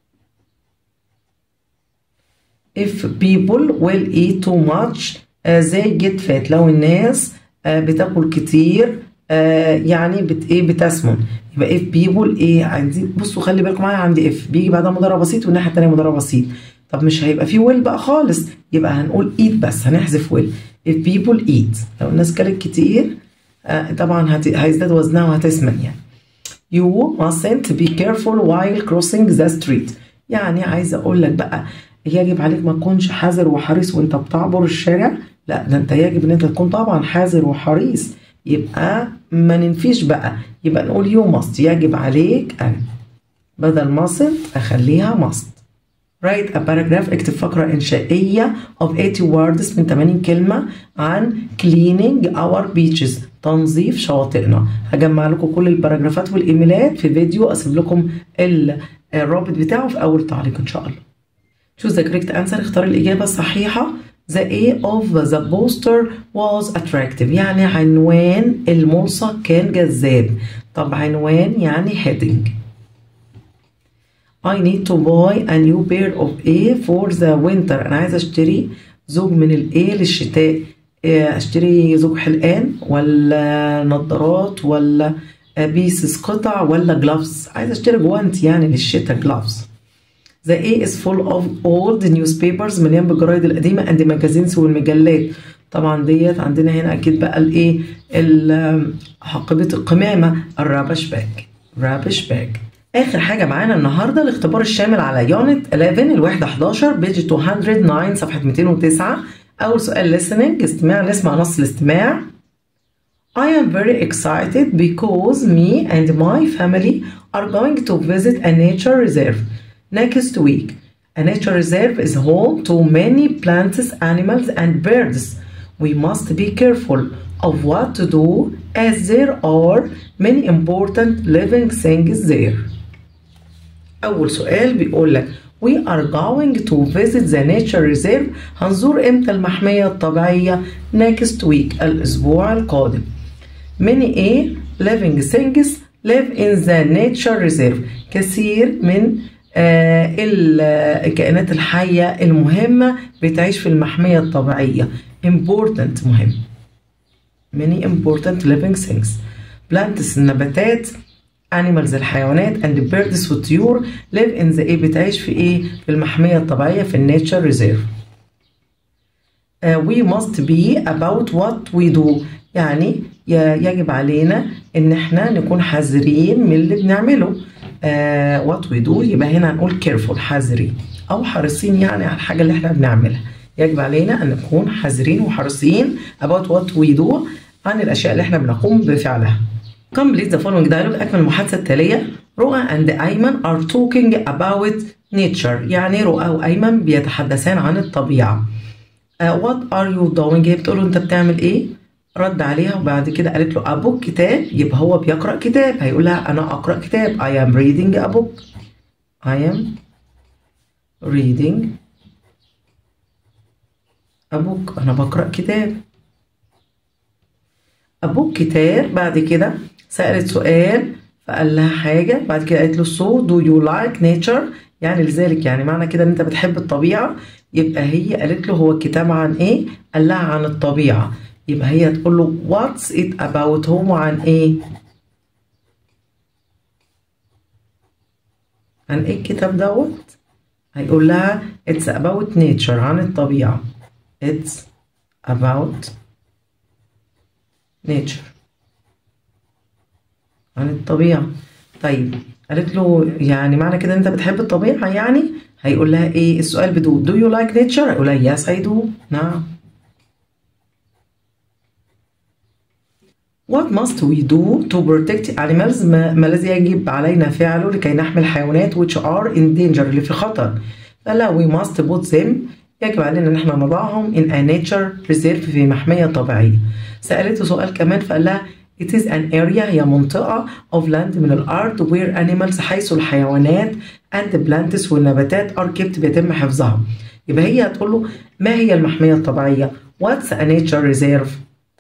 if people will eat too much uh, they get fat لو الناس uh, بتاكل كتير uh, يعني بت ايه بتسمن يبقى if people ايه عندي بصوا خلي بالكم معايا عندي if بيجي بعدها مضارع بسيط والناحيه الثانيه مضارع بسيط طب مش هيبقى في will بقى خالص يبقى هنقول eat بس هنحذف will if people eat لو الناس كلت كتير uh, طبعا هت... هيزداد وزنها وهتسمن يعني you mustn't be careful while crossing the street يعني عايزه اقول لك بقى يجب عليك ما تكونش حذر وحريص وانت بتعبر الشارع لا ده انت يجب ان انت تكون طبعا حذر وحريص يبقى ما ننفيش بقى يبقى نقول يو ماست يجب عليك ان بدل mustn't اخليها must write a paragraph اكتب فقرة إنشائية of 80 words من 80 كلمة عن cleaning our beaches تنظيف شواطئنا هجمع لكم كل الباراجرافات والإيميلات في فيديو أسيب لكم الرابط بتاعه في أول تعليق إن شاء الله choose the correct answer اختار الإجابة الصحيحة The A of the poster was attractive يعني عنوان الملصق كان جذاب طب عنوان يعني heading I need to buy a new pair of A for the winter أنا عايزة أشتري زوج من ال A للشتاء أشتري زوج حلقان ولا نظارات ولا بيسز قطع ولا جلافز عايزة أشتري جوانت يعني للشتاء جلافز The A is full of old newspapers مليان بالجرايد القديمة and magazines والمجلات طبعا ديت عندنا هنا أكيد بقى الإيه حقيبة القمامة الرابش باج رابش باج آخر حاجة معانا النهاردة الاختبار الشامل على يونت 11 الوحدة 11 بيج 209 صفحة 209 أول سؤال listening استماع نسمع نص الاستماع I am very excited because me and my family are going to visit a nature reserve next week. A nature reserve is home to many plants, animals, and birds. We must be careful of what to do as there are many important living things there. أول سؤال بيقول لك We are going to visit the nature reserve هنزور امتى المحمية الطبيعية next week الأسبوع القادم. Many A living things live in the nature reserve كثير من آه الكائنات الحية المهمة بتعيش في المحمية الطبيعية important مهم many important living things plants النباتات animals الحيوانات and birds والطيور live in the ايه بتعيش في ايه في المحمية الطبيعية في النيتشر ريزيرف uh, we must be about what we do يعني يجب علينا ان احنا نكون حذرين من اللي بنعمله uh, what we do يبقى هنا هنقول careful حذرين او حريصين يعني على الحاجة اللي احنا بنعملها يجب علينا ان نكون حذرين وحريصين about what we do عن الاشياء اللي احنا بنقوم بفعلها complete the following dialogue أكمل المحادثة التالية رؤى and أيمن are talking about nature يعني رؤى وأيمن بيتحدثان عن الطبيعة uh, what are you doing هي بتقول له أنت بتعمل إيه رد عليها وبعد كده قالت له a book كتاب يبقى هو بيقرأ كتاب هيقول لها أنا أقرأ كتاب I am reading a book I am reading a book أنا بقرأ كتاب أبوك كتاب بعد كده سألت سؤال فقال لها حاجة بعد كده قالت له so do you like nature يعني لذلك يعني معنى كده ان انت بتحب الطبيعة يبقى هي قالت له هو الكتاب عن ايه قال لها عن الطبيعة يبقى هي تقول له what's it about هو عن ايه عن ايه الكتاب دوت هيقول لها it's about nature عن الطبيعة it's about nature عن الطبيعة طيب قالت له يعني معنى كده انت بتحب الطبيعة يعني هيقول لها ايه السؤال بدو do you like nature هيقول لها yes I do نعم What must we do to protect animals ما, ما الذي يجب علينا فعله لكي نحمي الحيوانات which are in danger اللي في خطر قال لها we must put them يجب علينا ان احنا نضعهم in a nature reserve في محمية طبيعية سألته سؤال كمان فقال لها It is an area هي منطقة of land من الأرض where animals حيث الحيوانات and plants والنباتات are kept بيتم حفظها يبقى هي هتقول له ما هي المحمية الطبيعية What's a nature reserve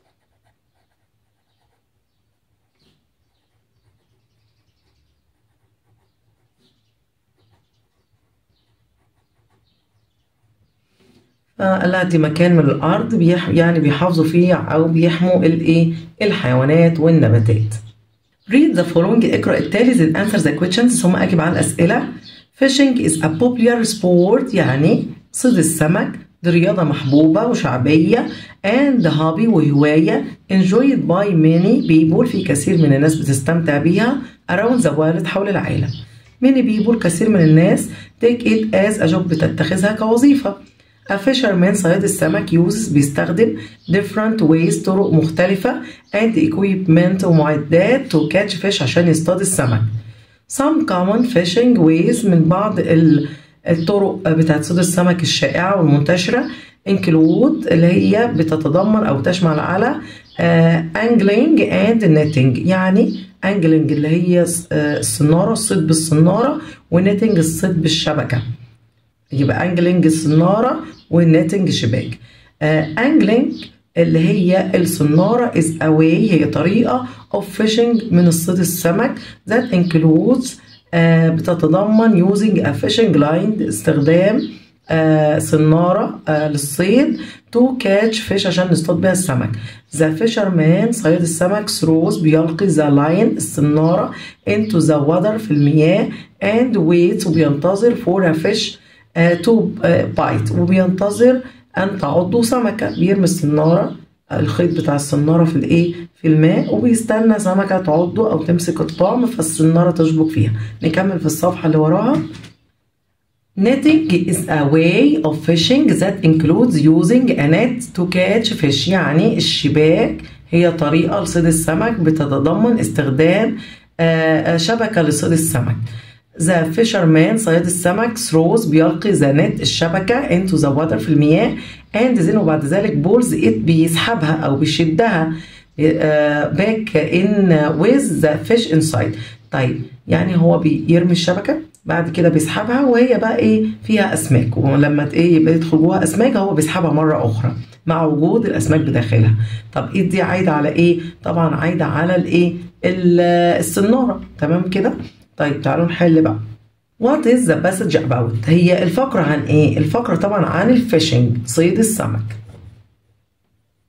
قال لها دي مكان من الارض بيح يعني بيحافظوا فيه او بيحموا الايه الحيوانات والنباتات read the following اقرا التالي then answer the questions ثم اجب على الاسئله fishing is a popular sport يعني صيد السمك دي رياضة محبوبة وشعبية and hobby وهواية enjoyed by many people في كثير من الناس بتستمتع بيها around the world حول العالم many people كثير من الناس take it as a job بتتخذها كوظيفة A fisherman صياد السمك uses بيستخدم different ways طرق مختلفة and equipment ومعدات to catch fish عشان يصطاد السمك. Some common fishing ways من بعض الطرق بتاعت صيد السمك الشائعة والمنتشرة include اللي هي بتتضمن أو تشمل على uh, angling and netting يعني angling اللي هي الصنارة الصيد بالصنارة ونتنج الصيد بالشبكة. يبقى انجلينج الصنارة والنتنج شباك انجلينج اللي هي الصنارة is a way هي طريقة of fishing من الصيد السمك that includes uh, بتتضمن using a fishing line استخدام uh, صنارة uh, للصيد to catch fish عشان نصطاد بيها السمك the fisherman صياد السمك throws بيلقي the line الصنارة into the water في المياه and waits وبينتظر for a fish تو بايت وبينتظر ان تعضه سمكه بيرمي الصناره الخيط بتاع الصناره في الايه في الماء وبيستنى سمكه تعضه او تمسك الطعم فالصناره تشبك فيها نكمل في الصفحه اللي وراها Netting is a way of fishing that includes using a net to catch fish يعني الشباك هي طريقة لصيد السمك بتتضمن استخدام شبكة لصيد السمك The fisherman صياد السمك throws بيلقي the net الشبكة into the water في المياه and then وبعد ذلك pulls it بيسحبها أو بيشدها back in with the fish inside طيب يعني هو بيرمي الشبكة بعد كده بيسحبها وهي بقى ايه فيها اسماك ولما ايه يبقى يدخل جواها اسماك هو بيسحبها مره اخرى مع وجود الاسماك بداخلها طب ايه دي عايده على ايه طبعا عايده على الايه الصناره تمام كده طيب تعالوا نحل بقى What is the passage about؟ هي الفقرة عن ايه؟ الفقرة طبعا عن الفishing صيد السمك.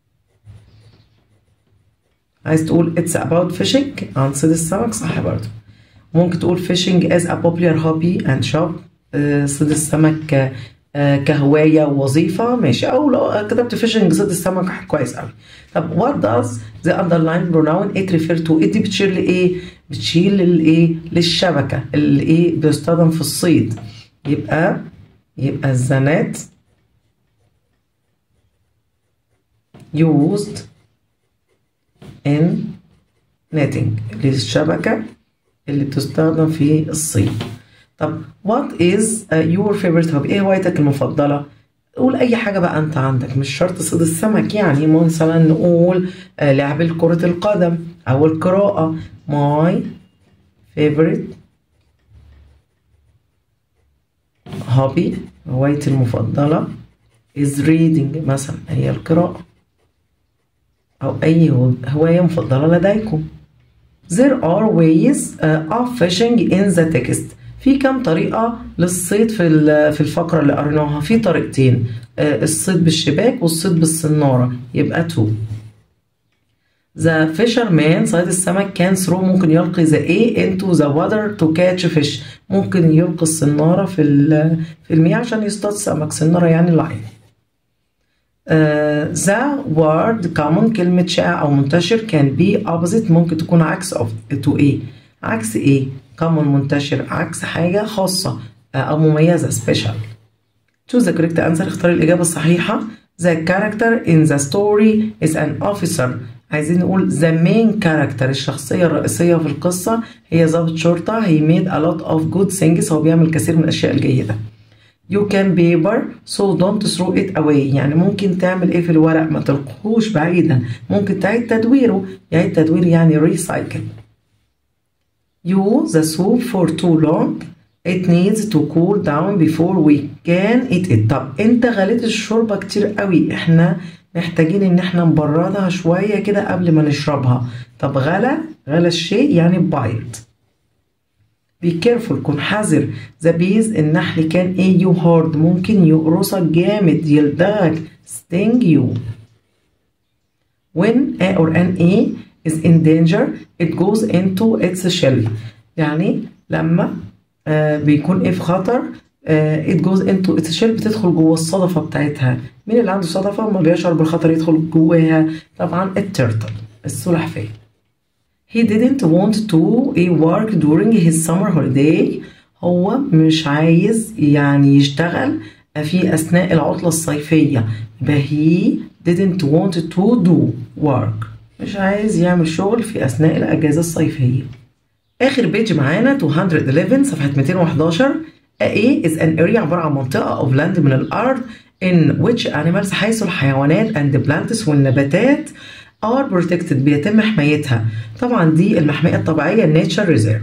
عايز تقول it's about fishing عن صيد السمك صح برضه. ممكن تقول fishing as a popular hobby and job آه، صيد السمك آه، كهواية ووظيفة ماشي أو لو كتبت fishing صيد السمك كويس أوي طب what does the underlined pronoun it refer to it دي بتشير لإيه؟ بتشير للإيه؟ للشبكة اللي إيه بيستخدم في الصيد يبقى يبقى الزنات used in netting للشبكة اللي بتستخدم في الصيد طب what is uh, your favorite hobby ايه هوايتك المفضلة قول اي حاجة بقى انت عندك مش شرط صيد السمك يعني مثلا نقول uh, لعب كرة القدم او القراءة my favorite hobby هوايتي المفضلة is reading مثلا هي القراءة أو أي هواية مفضلة لديكم There are ways uh, of fishing in the text في كم طريقة للصيد في في الفقرة اللي قريناها في طريقتين uh, الصيد بالشباك والصيد بالصنارة يبقى two The fisherman صيد السمك كان throw ممكن يلقي the A into the water to catch fish ممكن يلقي الصنارة في في المياه عشان يصطاد سمك صنارة يعني لاين uh, the word common كلمة شائع أو منتشر can be opposite ممكن تكون عكس of to A عكس إيه common منتشر عكس حاجة خاصة uh, أو مميزة special choose the correct answer اختار الإجابة الصحيحة the character in the story is an officer عايزين نقول the main character الشخصية الرئيسية في القصة هي ضابط شرطة he made a lot of good things هو بيعمل كثير من الأشياء الجيدة you can paper so don't throw it away يعني ممكن تعمل ايه في الورق ما تلقوهوش بعيدا ممكن تعيد تدويره يعيد تدوير يعني recycle you the soup for too long it needs to cool down before we can eat it طب انت غليت الشوربة كتير قوي احنا محتاجين ان احنا نبردها شوية كده قبل ما نشربها طب غلى غلى الشيء يعني boiled be careful كن حذر the bees النحل كان ايه you hard ممكن يقرصك جامد يلدغك sting you when a or an a is in danger it goes into its shell يعني لما آه بيكون ايه في خطر آه it goes into its shell بتدخل جوه الصدفة بتاعتها مين اللي عنده صدفة ما بيشعر بالخطر يدخل جواها طبعا التيرتل السلحفاة he didn't want to work during his summer holiday هو مش عايز يعني يشتغل في أثناء العطلة الصيفية يبقى he didn't want to do work مش عايز يعمل شغل في أثناء الأجازة الصيفية آخر بيج معانا 211 صفحة 211 A is an area عبارة عن منطقة of land من الأرض in which animals حيث الحيوانات and plants والنباتات are protected بيتم حمايتها طبعا دي المحمية الطبيعية nature reserve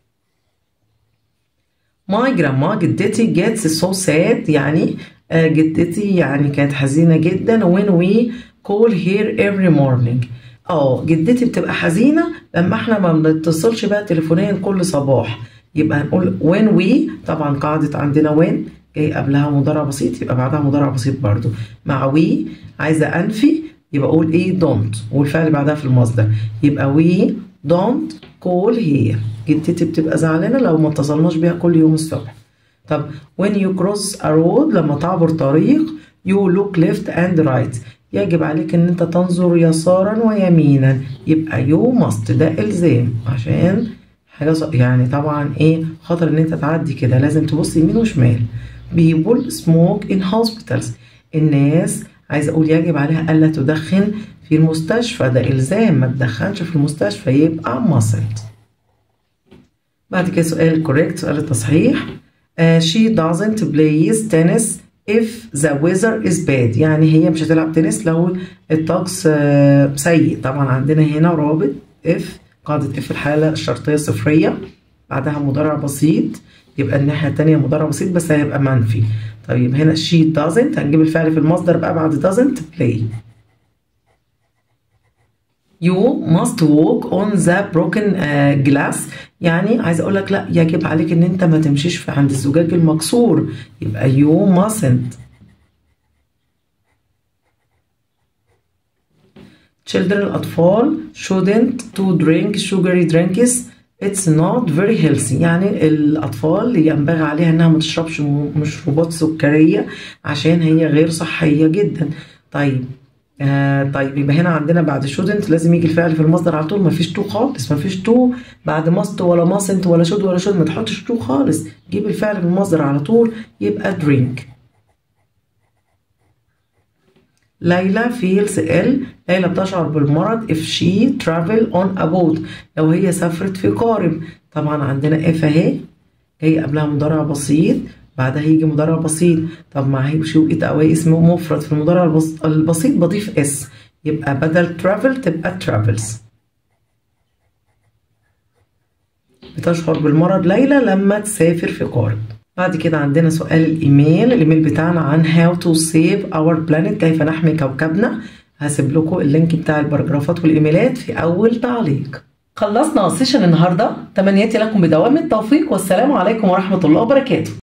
my grandma جدتي gets so sad يعني آه جدتي يعني كانت حزينة جدا when we call her every morning اه جدتي بتبقى حزينة لما احنا ما بنتصلش بقى تليفونيا كل صباح يبقى هنقول when we طبعا قاعدة عندنا when جاي قبلها مضارع بسيط يبقى بعدها مضارع بسيط برضو مع we عايزة أنفي يبقى أقول إيه don't والفعل بعدها في المصدر يبقى we don't call here جدتي بتبقى زعلانة لو ما اتصلناش بيها كل يوم الصبح طب when you cross a road لما تعبر طريق you look left and right يجب عليك ان انت تنظر يسارا ويمينا يبقى you must ده الزام عشان حاجة يعني طبعا ايه خطر ان انت تعدي كده لازم تبص يمين وشمال people smoke in hospitals الناس عايزة اقول يجب عليها الا تدخن في المستشفى ده الزام ما تدخنش في المستشفى يبقى mustn't بعد كده سؤال correct سؤال التصحيح uh, she doesn't play tennis if the weather is bad يعني هي مش هتلعب تنس لو الطقس uh, سيء طبعا عندنا هنا رابط if قاعدة if الحالة الشرطية صفرية بعدها مضارع بسيط يبقى الناحية التانية مضارع بسيط بس هيبقى منفي طيب هنا she doesn't هنجيب الفعل في المصدر بقى بعد doesn't play You must walk on the broken uh, glass يعني عايز اقول لك لا يجب عليك ان انت ما تمشيش في عند الزجاج المكسور يبقى you mustn't children الأطفال shouldn't to drink sugary drinks It's not very healthy يعني الأطفال ينبغي عليها إنها ما تشربش مشروبات سكرية عشان هي غير صحية جدا طيب آه طيب يبقى هنا عندنا بعد shouldn't لازم يجي الفعل في المصدر على طول مفيش تو خالص مفيش تو بعد must ولا mustn't ولا should ولا should ما تحطش تو خالص جيب الفعل في المصدر على طول يبقى drink ليلى feels ill ليلى بتشعر بالمرض if she travel on a boat لو هي سافرت في قارب طبعا عندنا if اهي جاي قبلها مضارع بسيط بعدها هيجي مضارع بسيط طب مع هي وشي وإيت أواي اسم مفرد في المضارع البس... البسيط بضيف اس يبقى بدل travel تبقى travels بتشعر بالمرض ليلى لما تسافر في قارب بعد كده عندنا سؤال الايميل الايميل بتاعنا عن how to save our planet كيف نحمي كوكبنا هسيب لكم اللينك بتاع الباراجرافات والايميلات في اول تعليق خلصنا سيشن النهارده تمنياتي لكم بدوام التوفيق والسلام عليكم ورحمه الله وبركاته